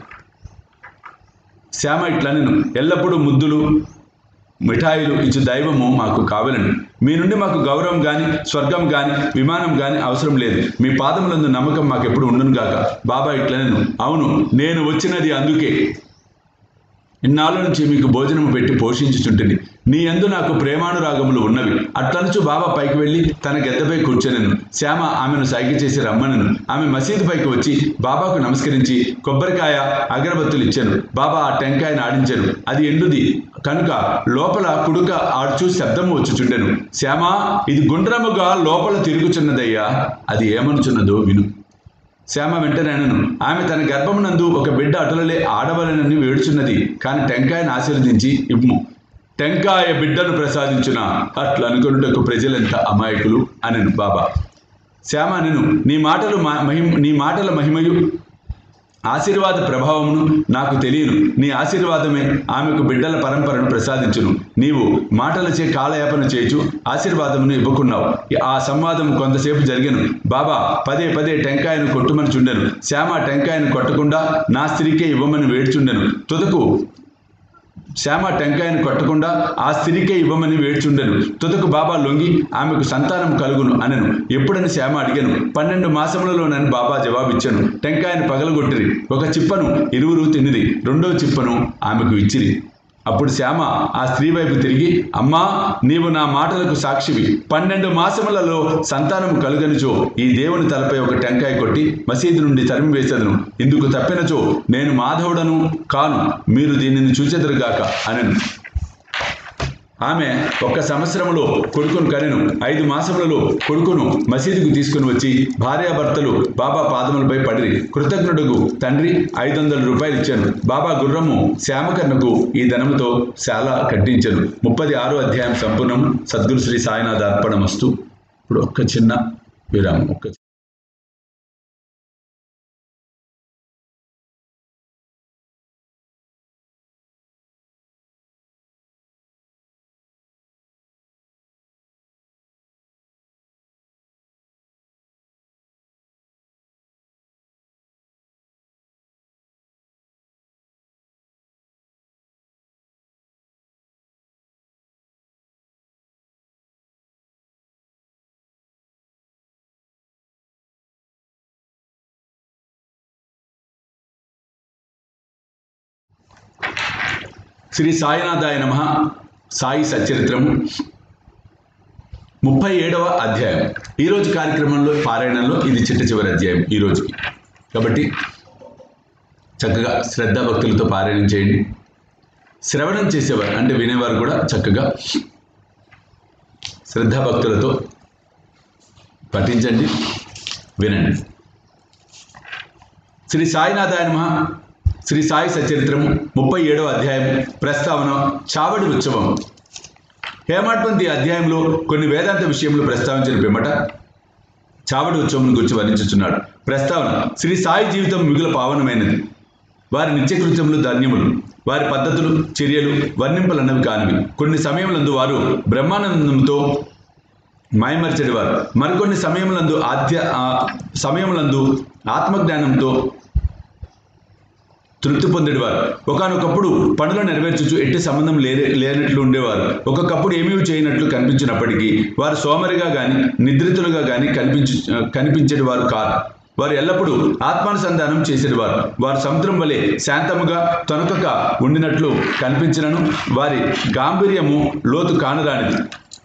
శ్యామ ఇట్లనను ఎల్లప్పుడూ ముద్దులు మిఠాయిలు ఇచ్చు దైవము మాకు కావాలని మీ నుండి మాకు గౌరవం గాని స్వర్గం గాని విమానం గాని అవసరం లేదు మీ పాదములందు నమ్మకం మాకెప్పుడు ఉండును గాక బాబా ఇట్లనను అవును నేను వచ్చినది అందుకే ఇన్నాళ్ళ నుంచి మీకు భోజనం పెట్టి పోషించుచుంటుంది నీ యందు నాకు ప్రేమానురాగములు ఉన్నవి అట్లనుచు బాబా పైకి వెళ్ళి తన గద్దపై కూర్చొనెను శ్యామ ఆమెను సైగ చేసి రమ్మనను ఆమె మసీదు పైకి వచ్చి బాబాకు నమస్కరించి కొబ్బరికాయ అగరబత్తులు ఇచ్చాను బాబా ఆ టెంకాయను ఆడించాను అది ఎండుది కనుక లోపల కుడుక ఆడుచు శబ్దము వచ్చుచుండెను శ్యామ ఇది గుండ్రముగా లోపల తిరుగుచున్నదయ్యా అది ఏమనుచున్నదో విను శ్యామ వెంటనే అనను ఆమె తన గర్భమునందు ఒక బిడ్డ అటులలే ఆడవలనని వేడుచున్నది కాని టెంకాయను ఆశీర్వదించి ఇమ్ము టెంకాయ బిడ్డను ప్రసాదించున అట్లా అనుకున్నటకు ప్రజలెంత అమాయకులు అనను బాబా శ్యామ అనను నీ మాటలు మా- మహిమ నీ మాటల మహిమయు ఆశీర్వాద ప్రభావమును నాకు తెలియను నీ ఆశీర్వాదమే ఆమెకు బిడ్డల పరంపరను ప్రసాదించును నీవు మాటలచే కాలయాపన చేచు ఆశీర్వాదమును ఇవ్వకున్నావు ఆ సంవాదం కొంతసేపు జరిగాను బాబా పదే పదే టెంకాయను కొట్టుమని చుండెను శ్యామ టెంకాయను కొట్టకుండా నా స్త్రీకే ఇవ్వమని వేడుచుండెను తుదకు శ్యామ టెంకాయను కొట్టకుండా ఆ స్త్రీకే ఇవ్వమని వేడ్చుండెను తుదకు బాబా లొంగి ఆమెకు సంతానం కలుగును అనెను ఎప్పుడని శ్యామ అడిగాను పన్నెండు మాసములలోనని బాబా జవాబిచ్చాను టెంకాయను పగలగొట్టిరి ఒక చిప్పను ఇరువురు తినిది రెండో చిప్పను ఆమెకు ఇచ్చిరి అప్పుడు శ్యామ ఆ స్త్రీ వైపు తిరిగి అమ్మా నీవు నా మాటలకు సాక్షివి పన్నెండు మాసములలో సంతానము కలుగనిచో ఈ దేవుని తలపై ఒక టెంకాయ కొట్టి మసీదు నుండి తరిమి వేసేదను ఇందుకు తప్పినచో నేను మాధవుడను కాను మీరు దీనిని చూచెదరుగాక అనెను ఆమె ఒక్క సంవత్సరములో కొడుకును కనెను ఐదు మాసములలో కొడుకును మసీదుకు తీసుకుని వచ్చి భార్యాభర్తలు బాబా పాదములపై పడిరి కృతజ్ఞుడుగు తండ్రి ఐదు వందల రూపాయలు ఇచ్చాను బాబా గుర్రము శ్యామకర్ణకు ఈ ధనముతో శాల కట్టించను ముప్పది ఆరో అధ్యాయం సంపూర్ణం సద్గురు శ్రీ సాయినాథ అర్పణమస్తు ఇప్పుడు ఒక్క చిన్న విరామం ఒక్క శ్రీ సాయినాథాయ నమ సాయి సచరిత్రము ముప్పై ఏడవ అధ్యాయం ఈరోజు కార్యక్రమంలో పారాయణంలో ఇది చిట్ట చివరి అధ్యాయం ఈ రోజుకి కాబట్టి చక్కగా శ్రద్ధాభక్తులతో పారాయణం చేయండి శ్రవణం చేసేవారు అంటే వినేవారు కూడా చక్కగా శ్రద్ధాభక్తులతో పఠించండి వినండి శ్రీ సాయినాథాయ నమ శ్రీ సాయి సచరిత్రము ముప్పై ఏడవ అధ్యాయం ప్రస్తావన చావడి ఉత్సవం హేమాడ్పంతి అధ్యాయంలో కొన్ని వేదాంత విషయములు ప్రస్తావించిన పిమ్మట చావడి ఉత్సవం గురించి వర్ణించుచున్నాడు ప్రస్తావన శ్రీ సాయి జీవితం మిగుల పావనమైనది వారి నిత్యకృత్యములు ధన్యములు వారి పద్ధతులు చర్యలు వర్ణింపలన్నవి కానివి కొన్ని సమయములందు వారు బ్రహ్మానందంతో మాయమర్చడివారు మరికొన్ని సమయములందు ఆధ్య ఆ సమయములందు ఆత్మజ్ఞానంతో తృప్తి పొందేవారు ఒకనొకప్పుడు పనులు నెరవేర్చుచు ఎట్టి సంబంధం లే లేనట్లు ఉండేవారు ఒకప్పుడు ఏమీ చేయనట్లు కనిపించినప్పటికీ వారు సోమరిగా గాని నిద్రితులుగా గాని కనిపించు కనిపించేవారు కారు వారు ఎల్లప్పుడూ ఆత్మానుసంధానం చేసేవారు వారు సముద్రం వలె శాంతముగా తొనకక ఉండినట్లు కనిపించినను వారి గాంభీర్యము లోతు కానరానిది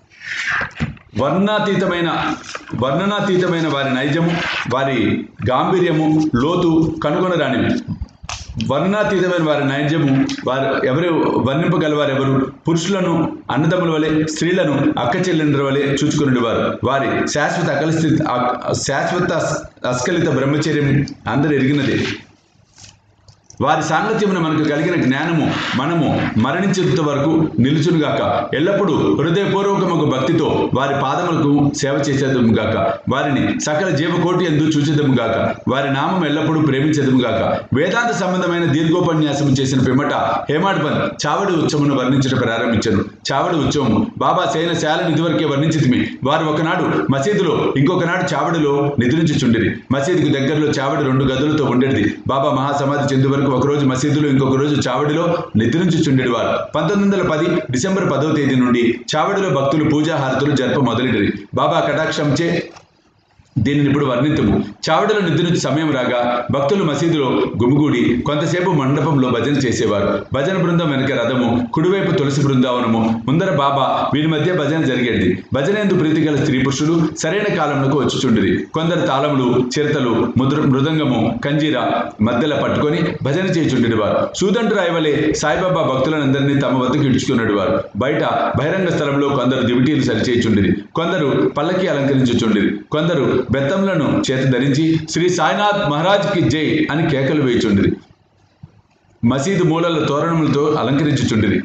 వర్ణాతీతమైన వర్ణనాతీతమైన వారి నైజము వారి గాంభీర్యము లోతు కనుగొనరానివి వర్ణాతీతమైన వారి నైజము వారు ఎవరు వర్ణింపగలవారు ఎవరు పురుషులను అన్నదమ్ముల వలె స్త్రీలను అక్క చెల్లెండ్ర వలె చూచుకునేవారు వారి శాశ్వత అకలిస్థిత శాశ్వత అస్కలిత బ్రహ్మచర్యం అందరు ఎరిగినదే వారి సాంగత్యమున మనకు కలిగిన జ్ఞానము మనము మరణించేంత వరకు నిలుచునుగాక ఎల్లప్పుడూ హృదయపూర్వకముకు భక్తితో వారి పాదములకు సేవ చేసేదము గాక వారిని సకల జీవకోటి ఎందు చూచేదము గాక వారి నామం ఎల్లప్పుడూ ప్రేమించేదము గాక వేదాంత సంబంధమైన దీర్ఘోపన్యాసము చేసిన పిమ్మట హేమాడ్పన్ చావడి ఉత్సవమును వర్ణించడం ప్రారంభించను చావడి ఉత్సవము బాబా సేన శాలను ఇదివరకే వర్ణించితిమి వారు ఒకనాడు మసీదులో ఇంకొకనాడు చావడిలో నిద్రించుచుండిరి మసీదుకు దగ్గరలో చావడి రెండు గదులతో ఉండేది బాబా మహాసమాధి చెందు వరకు ఒకరోజు మసీదులో ఇంకొక రోజు చావడిలో నిద్రించుచుండేది వారు పంతొమ్మిది వందల పది డిసెంబర్ పదవ తేదీ నుండి చావడిలో భక్తులు పూజాహారతులు జరప మొదలెడిరి బాబా కటాక్షంచే దీనిని ఇప్పుడు వర్ణింతుము చావడలో నిద్రించి సమయం రాగా భక్తులు మసీదులో గుమిగూడి కొంతసేపు మండపంలో భజన చేసేవారు భజన బృందం వెనక రథము కుడివైపు తులసి బృందావనము ముందర బాబా వీరి మధ్య భజన జరిగేది భజన ఎందు ప్రీతి గల స్త్రీ పురుషులు సరైన కాలంలో వచ్చుచుండిరి కొందరు తాళములు చిరతలు ముద్ర మృదంగము కంజీర మధ్యలో పట్టుకొని భజన చేయుచుండిరి వారు సూదంటు రాయవలే సాయిబాబా భక్తులందరినీ తమ వద్దకు ఇడ్చుకున్నాడు వారు బయట బహిరంగ స్థలంలో కొందరు దివిటీలు సరిచేయుచుండిరి కొందరు పల్లకి అలంకరించుచుండిరి కొందరు బెత్తంలను చేతి ధరించి శ్రీ సాయినాథ్ మహారాజ్కి జై అని కేకలు వేయుచుండిరి మసీదు మూలల తోరణములతో అలంకరించుచుండిరి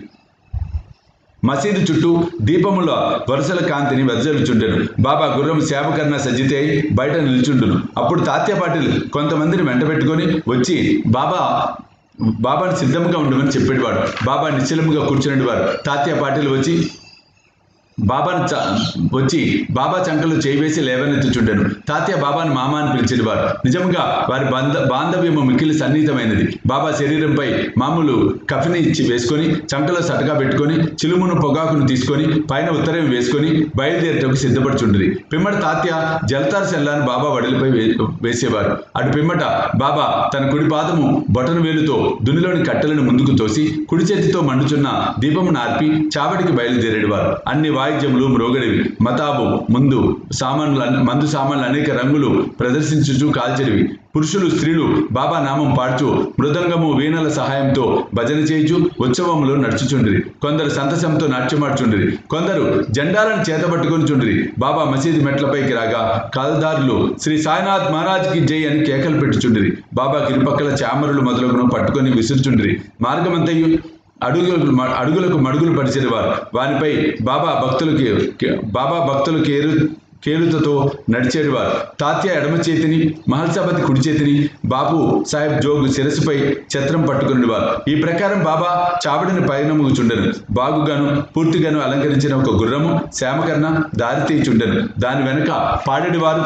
మసీదు చుట్టూ దీపముల వరుసల కాంతిని వెదజల్లుచుండెను బాబా గుర్రం సేవకర్ణ సజ్జితే అయి బయట నిల్చుండును అప్పుడు తాత్య పాటిల్ కొంతమందిని వెంటబెట్టుకొని వచ్చి బాబా బాబాని సిద్ధంగా ఉండమని చెప్పేవాడు బాబా నిశ్చలముగా కూర్చునేవారు తాత్య పాటిల్ వచ్చి బాబాను చ వచ్చి బాబా చంకలు చేయివేసి లేవనెత్తుచుండెను తాత్య బాబాను మామ అని పిలిచేవారు నిజంగా వారి బంధ బాంధవ్యము మిక్కిలి సన్నిహితమైనది బాబా శరీరంపై మామూలు కఫిని ఇచ్చి వేసుకొని చంకలో సటగా పెట్టుకొని చిలుమును పొగాకును తీసుకొని పైన ఉత్తరం వేసుకొని బయలుదేరటకు సిద్ధపడుచుండ్రి పిమ్మట తాత్య జలతార్ సెల్లాను బాబా వడిలపై వే వేసేవారు అటు పిమ్మట బాబా తన కుడి పాదము బొటన వేలుతో దునిలోని కట్టెలను ముందుకు తోసి కుడి చేతితో మండుచున్న దీపము నార్పి చావడికి బయలుదేరేవారు అన్ని వాయిద్యములు మ్రోగడివి మతాబు ముందు సామాన్లు అన్- మందు సామాన్లు అనేక రంగులు ప్రదర్శించుచు కాల్చెడివి పురుషులు స్త్రీలు బాబా నామం పాడుచు మృదంగము వీణల సహాయంతో భజన చేయుచు ఉత్సవములు నడుచుచుండిరి కొందరు సంతసంతో నాట్యమాడుచుండిరి కొందరు జెండాలను చేతబట్టుకొని చుండిరి బాబా మసీదు మెట్లపైకి రాగా కాల్దారులు శ్రీ సాయినాథ్ మహారాజ్కి జై అని కేకలు పెట్టుచుండిరి బాబా కిరుపక్కల చామరులు మొదలగును పట్టుకొని విసురుచుండిరి మార్గమంతయు అడుగులకు మ- అడుగులకు మడుగులు పరిచేవారు వారిపై బాబా భక్తులకి బాబా భక్తులు కేరు కేలుతతో నడిచేవారు తాత్య ఎడమ చేతిని మహల్సాపతి కుడి చేతిని బాబు సాహెబ్ జోగు శిరస్సుపై ఛత్రం పట్టుకునేవారు ఈ ప్రకారం బాబా చావడిని పయనముగుచుండెను బాగుగాను పూర్తిగాను అలంకరించిన ఒక గుర్రము శ్యామకర్ణ దారి తీయుచుండెను దాని వెనుక పాడేటివారు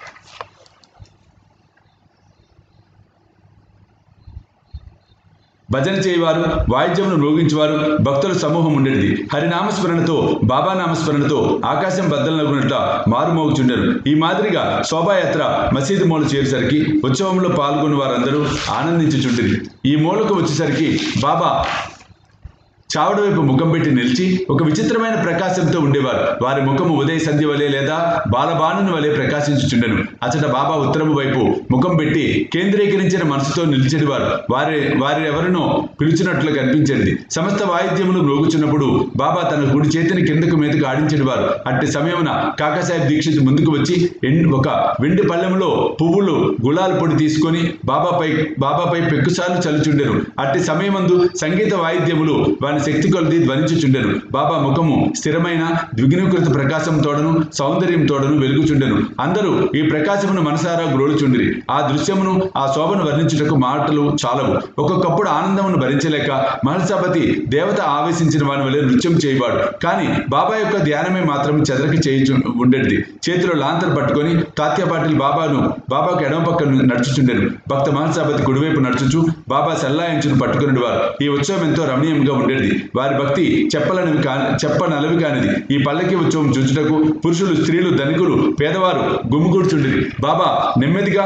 భజన చేయవారు వాయిద్యమును మ్రోగించేవారు భక్తుల సమూహం ఉండేది హరినామస్మరణతో బాబా నామస్మరణతో ఆకాశం బద్దలనగునట్ల మారుమోగుచుండెను ఈ మాదిరిగా శోభాయాత్ర మసీదు మూల చేరేసరికి ఉత్సవంలో పాల్గొన్న వారందరూ ఆనందించుచుండిరి ఈ మూలకు వచ్చేసరికి బాబా చావడి వైపు ముఖం పెట్టి నిలిచి ఒక విచిత్రమైన ప్రకాశంతో ఉండేవారు వారి ముఖము ఉదయ సంధ్య వలె లేదా బాలబాణుని వలె ప్రకాశించుచుండెను అచట బాబా ఉత్తరము వైపు ముఖం పెట్టి కేంద్రీకరించిన మనసుతో నిలిచెడివారు వారి వారి ఎవరినో పిలిచినట్లు కనిపించేది సమస్త వాయిద్యములు మ్రోగుచున్నప్పుడు బాబా తన కుడి చేతిని కిందకు మీదకు ఆడించేవారు అట్టి సమయమున కాకాసాహెబ్ దీక్షిత్ ముందుకు వచ్చి ఎన్- ఒక వెండి పళ్ళెంలో పువ్వులు గులాల్ పొడి తీసుకొని బాబాపై బాబాపై పెక్కుసార్లు చల్లుచుండెను అట్టి సమయమందు సంగీత వాయిద్యములు వాని శక్తి కొలది ధ్వనించుచుండెను బాబా ముఖము స్థిరమైన ద్విగుణీకృత ప్రకాశం తోడను సౌందర్యం తోడను వెలుగుచుండెను అందరూ ఈ ప్రకాశమును మనసారా గ్రోలుచుండిరి ఆ దృశ్యమును ఆ శోభను వర్ణించుటకు మాటలు చాలవు ఒక్కొక్కప్పుడు ఆనందమును భరించలేక మహల్సాపతి దేవత ఆవేశించిన వాని వలె నృత్యం చేయవాడు కానీ బాబా యొక్క ధ్యానమే మాత్రం చెదరకి చేయుచు ఉండేది చేతిలో లాంతర్ పట్టుకొని తాత్య పాటిల్ బాబాను బాబాకు ఎడమ పక్క నడుచుచుండెను భక్త మహల్సాపతి కుడివైపు నడుచుచు బాబా సెల్లాయించును పట్టుకుని వారు ఈ ఉత్సవం ఎంతో రమణీయంగా ఉండేది వారి భక్తి చెప్పలనివి కాని చెప్పనలవి కానిది ఈ పల్లకి ఉత్సవం చూచుటకు పురుషులు స్త్రీలు ధనికులు పేదవారు గుమ్మిగూర్చుండిరి బాబా నెమ్మదిగా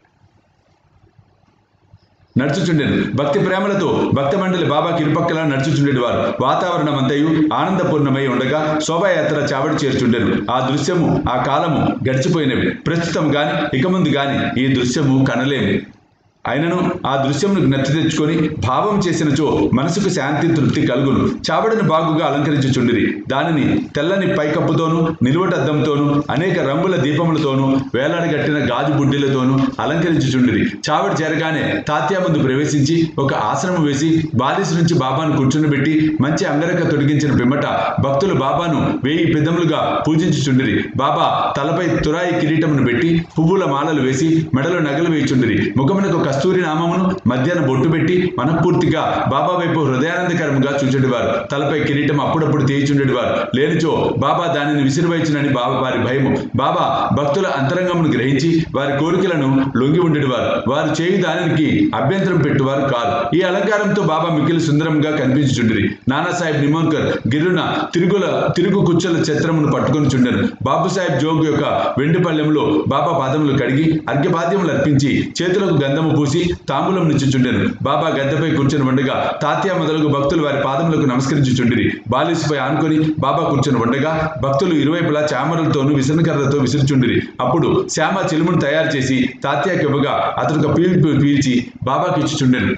నడుచుచుండెను భక్తి ప్రేమలతో భక్త మండలి బాబాకి ఇరుపక్కలా నడుచుచుండేది వారు వాతావరణం అంతయు ఆనందపూర్ణమై ఉండగా శోభాయాత్ర చావడి చేర్చుండెను ఆ దృశ్యము ఆ కాలము గడిచిపోయినవి ప్రస్తుతం గాని ఇక ముందు గాని ఈ దృశ్యము కనలేము అయినను ఆ దృశ్యమును జ్ఞప్తి తెచ్చుకొని భావం చేసినచో మనసుకు శాంతి తృప్తి కలుగును చావడిని బాగుగా అలంకరించుచుండిరి దానిని తెల్లని పైకప్పుతోనూ నిలువటద్దంతోనూ అనేక రంగుల దీపములతోనూ వేలాడగట్టిన గాజు బుడ్డిలతోనూ అలంకరించుచుండిరి చావడి చేరగానే తాత్యా ముందు ప్రవేశించి ఒక ఆశ్రమం వేసి బాలిస్ నుంచి బాబాను కూర్చుండబెట్టి మంచి అంగరక తొడిగించిన పిమ్మట భక్తులు బాబాను వేయి పెద్దములుగా పూజించుచుండిరి బాబా తలపై తురాయి కిరీటమును పెట్టి పువ్వుల మాలలు వేసి మెడలో నగలు వేయుచుండిరి ముఖమునకు కస్తూరి నామమును మధ్యాహ్న బొట్టు పెట్టి మనఃపూర్తిగా బాబా వైపు హృదయానందకరముగా చూచెడివారు తలపై కిరీటం అప్పుడప్పుడు తీయిచుండేవారు లేనిచో బాబా దానిని విసిరివైచునని బాబా వారి భయము బాబా భక్తుల అంతరంగమును గ్రహించి వారి కోరికలను లొంగి ఉండేవారు వారు చేయి దానికి అభ్యంతరం పెట్టువారు కాదు ఈ అలంకారంతో బాబా మిక్కిలి సుందరంగా కనిపించుచుండిరి నానాసాహెబ్ నిమోన్కర్ గిరున తిరుగుల తిరుగు కుచ్చల చిత్రమును పట్టుకొని చుండెను బాబు సాహెబ్ జోగ్ యొక్క వెండి పళ్ళెంలో బాబా పాదములు కడిగి అర్ఘ్యపాద్యములు అర్పించి చేతులకు గంధము పూసి తాంబూలం నిచ్చుచుండెను బాబా గద్దెపై కూర్చొని ఉండగా తాత్య మొదలగు భక్తులు వారి పాదములకు నమస్కరించుచుండిరి బాలిసుపై ఆనుకొని బాబా కూర్చొని ఉండగా భక్తులు ఇరువైపులా చామరులతోనూ విసనకర్రతో విసురుచుండిరి అప్పుడు శ్యామ చిలుమును తయారు చేసి తాత్యాకి ఇవ్వగా అతడు ఒక పీల్పు పీల్చి బాబాకి ఇచ్చుచుండెను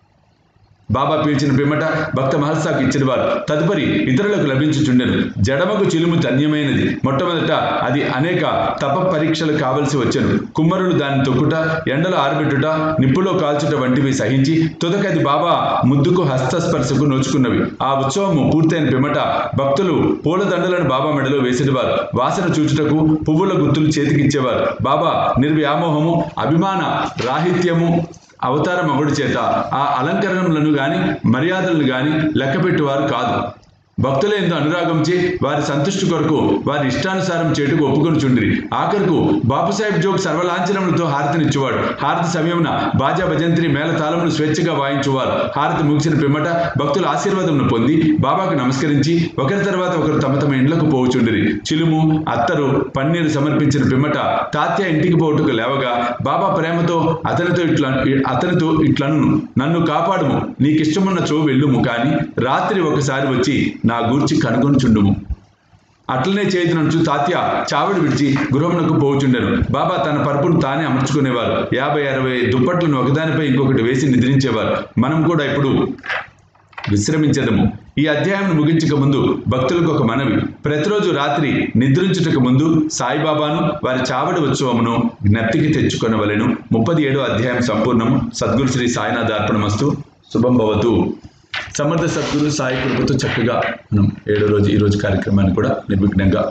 బాబా పీల్చిన పిమ్మట భక్త మహల్సాకు ఇచ్చినవారు తదుపరి ఇతరులకు లభించుచుండెను జడమకు చిలుము ధన్యమైనది మొట్టమొదట అది అనేక తప పరీక్షలు కావలసి వచ్చెను కుమ్మరులు దాన్ని తొక్కుట ఎండలో ఆరబెట్టుట నిప్పులో కాల్చుట వంటివి సహించి తుదకది బాబా ముద్దుకు హస్తస్పర్శకు నోచుకున్నవి ఆ ఉత్సవము పూర్తయిన పిమ్మట భక్తులు పూలదండలను బాబా మెడలో వేసేవారు వాసన చూచుటకు పువ్వుల గుర్తులు చేతికిచ్చేవారు బాబా నిర్వ్యామోహము అభిమాన రాహిత్యము అవతార మగుడి చేత ఆ అలంకరణలను గాని మర్యాదలను గాని లెక్కపెట్టువారు కాదు భక్తుల ఎందు అనురాగంచే వారి సంతుష్టి కొరకు వారి ఇష్టానుసారం చేటుకు ఒప్పుకొని చుండ్రి ఆఖరుకు బాపుసాహెబ్ జోగ్ సర్వలాంఛనములతో హారతినిచ్చేవాడు హారతి సమయమున బాజా భజంత్రి మేళ తాళమును స్వేచ్ఛగా వాయించువారు హారతి ముగిసిన పిమ్మట భక్తుల ఆశీర్వాదమును పొంది బాబాకు నమస్కరించి ఒకరి తర్వాత ఒకరు తమ తమ ఇండ్లకు పోవుచుండిరి చిలుము అత్తరు పన్నీరు సమర్పించిన పిమ్మట తాత్య ఇంటికి పోవుటకు లేవగా బాబా ప్రేమతో అతనితో ఇట్లా అతనితో ఇట్లను నన్ను కాపాడుము నీకిష్టమున్న చో వెళ్ళుము కాని రాత్రి ఒకసారి వచ్చి నా గూర్చి కనుగొనుచుండుము అట్లనే చేతినుంచు తాత్య చావిడి విడిచి గృహమునకు పోవుచుండెను బాబా తన పరుపును తానే అమర్చుకునేవారు యాభై అరవై దుప్పట్లను ఒకదానిపై ఇంకొకటి వేసి నిద్రించేవారు మనం కూడా ఇప్పుడు విశ్రమించదము ఈ అధ్యాయం ముగించక ముందు భక్తులకు ఒక మనవి ప్రతిరోజు రాత్రి నిద్రించుటకు ముందు సాయిబాబాను వారి చావడి ఉత్సవమును జ్ఞప్తికి తెచ్చుకొనవలెను ముప్పది ఏడో అధ్యాయం సంపూర్ణము సద్గురు శ్రీ సాయినాథ్ అర్పణమస్తు శుభం భవతు సమర్థ సద్గురు సాయి కృపతో చక్కగా మనం ఏడో రోజు ఈ రోజు కార్యక్రమాన్ని కూడా నిర్విఘ్నంగా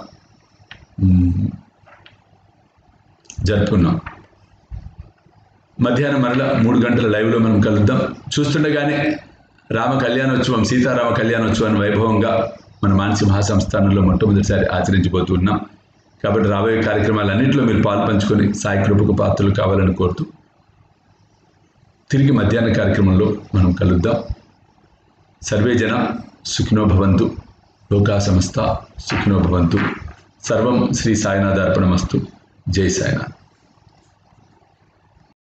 మ్, జరుపుకున్నాం మధ్యాహ్నం మరలా మూడు గంటల లైవ్లో మనం కలుద్దాం చూస్తుండగానే రామ కళ్యాణోత్సవం సీతారామ కళ్యాణోత్సవాన్ని వైభవంగా మన మానసి మహాసంస్థానంలో మొట్టమొదటిసారి ఆచరించబోతూ ఉన్నాం కాబట్టి రాబోయే కార్యక్రమాలన్నింటిలో మీరు పాలు పంచుకొని సాయి కృపకు పాత్రలు కావాలని కోరుతూ తిరిగి మధ్యాహ్న కార్యక్రమంలో మనం కలుద్దాం సర్వే జన సుఖినో భవంతు లోకా సమస్త సుఖినో భవంతు సర్వం శ్రీ సాయినాథ్ అర్పణమస్తు జై సాయినాథ్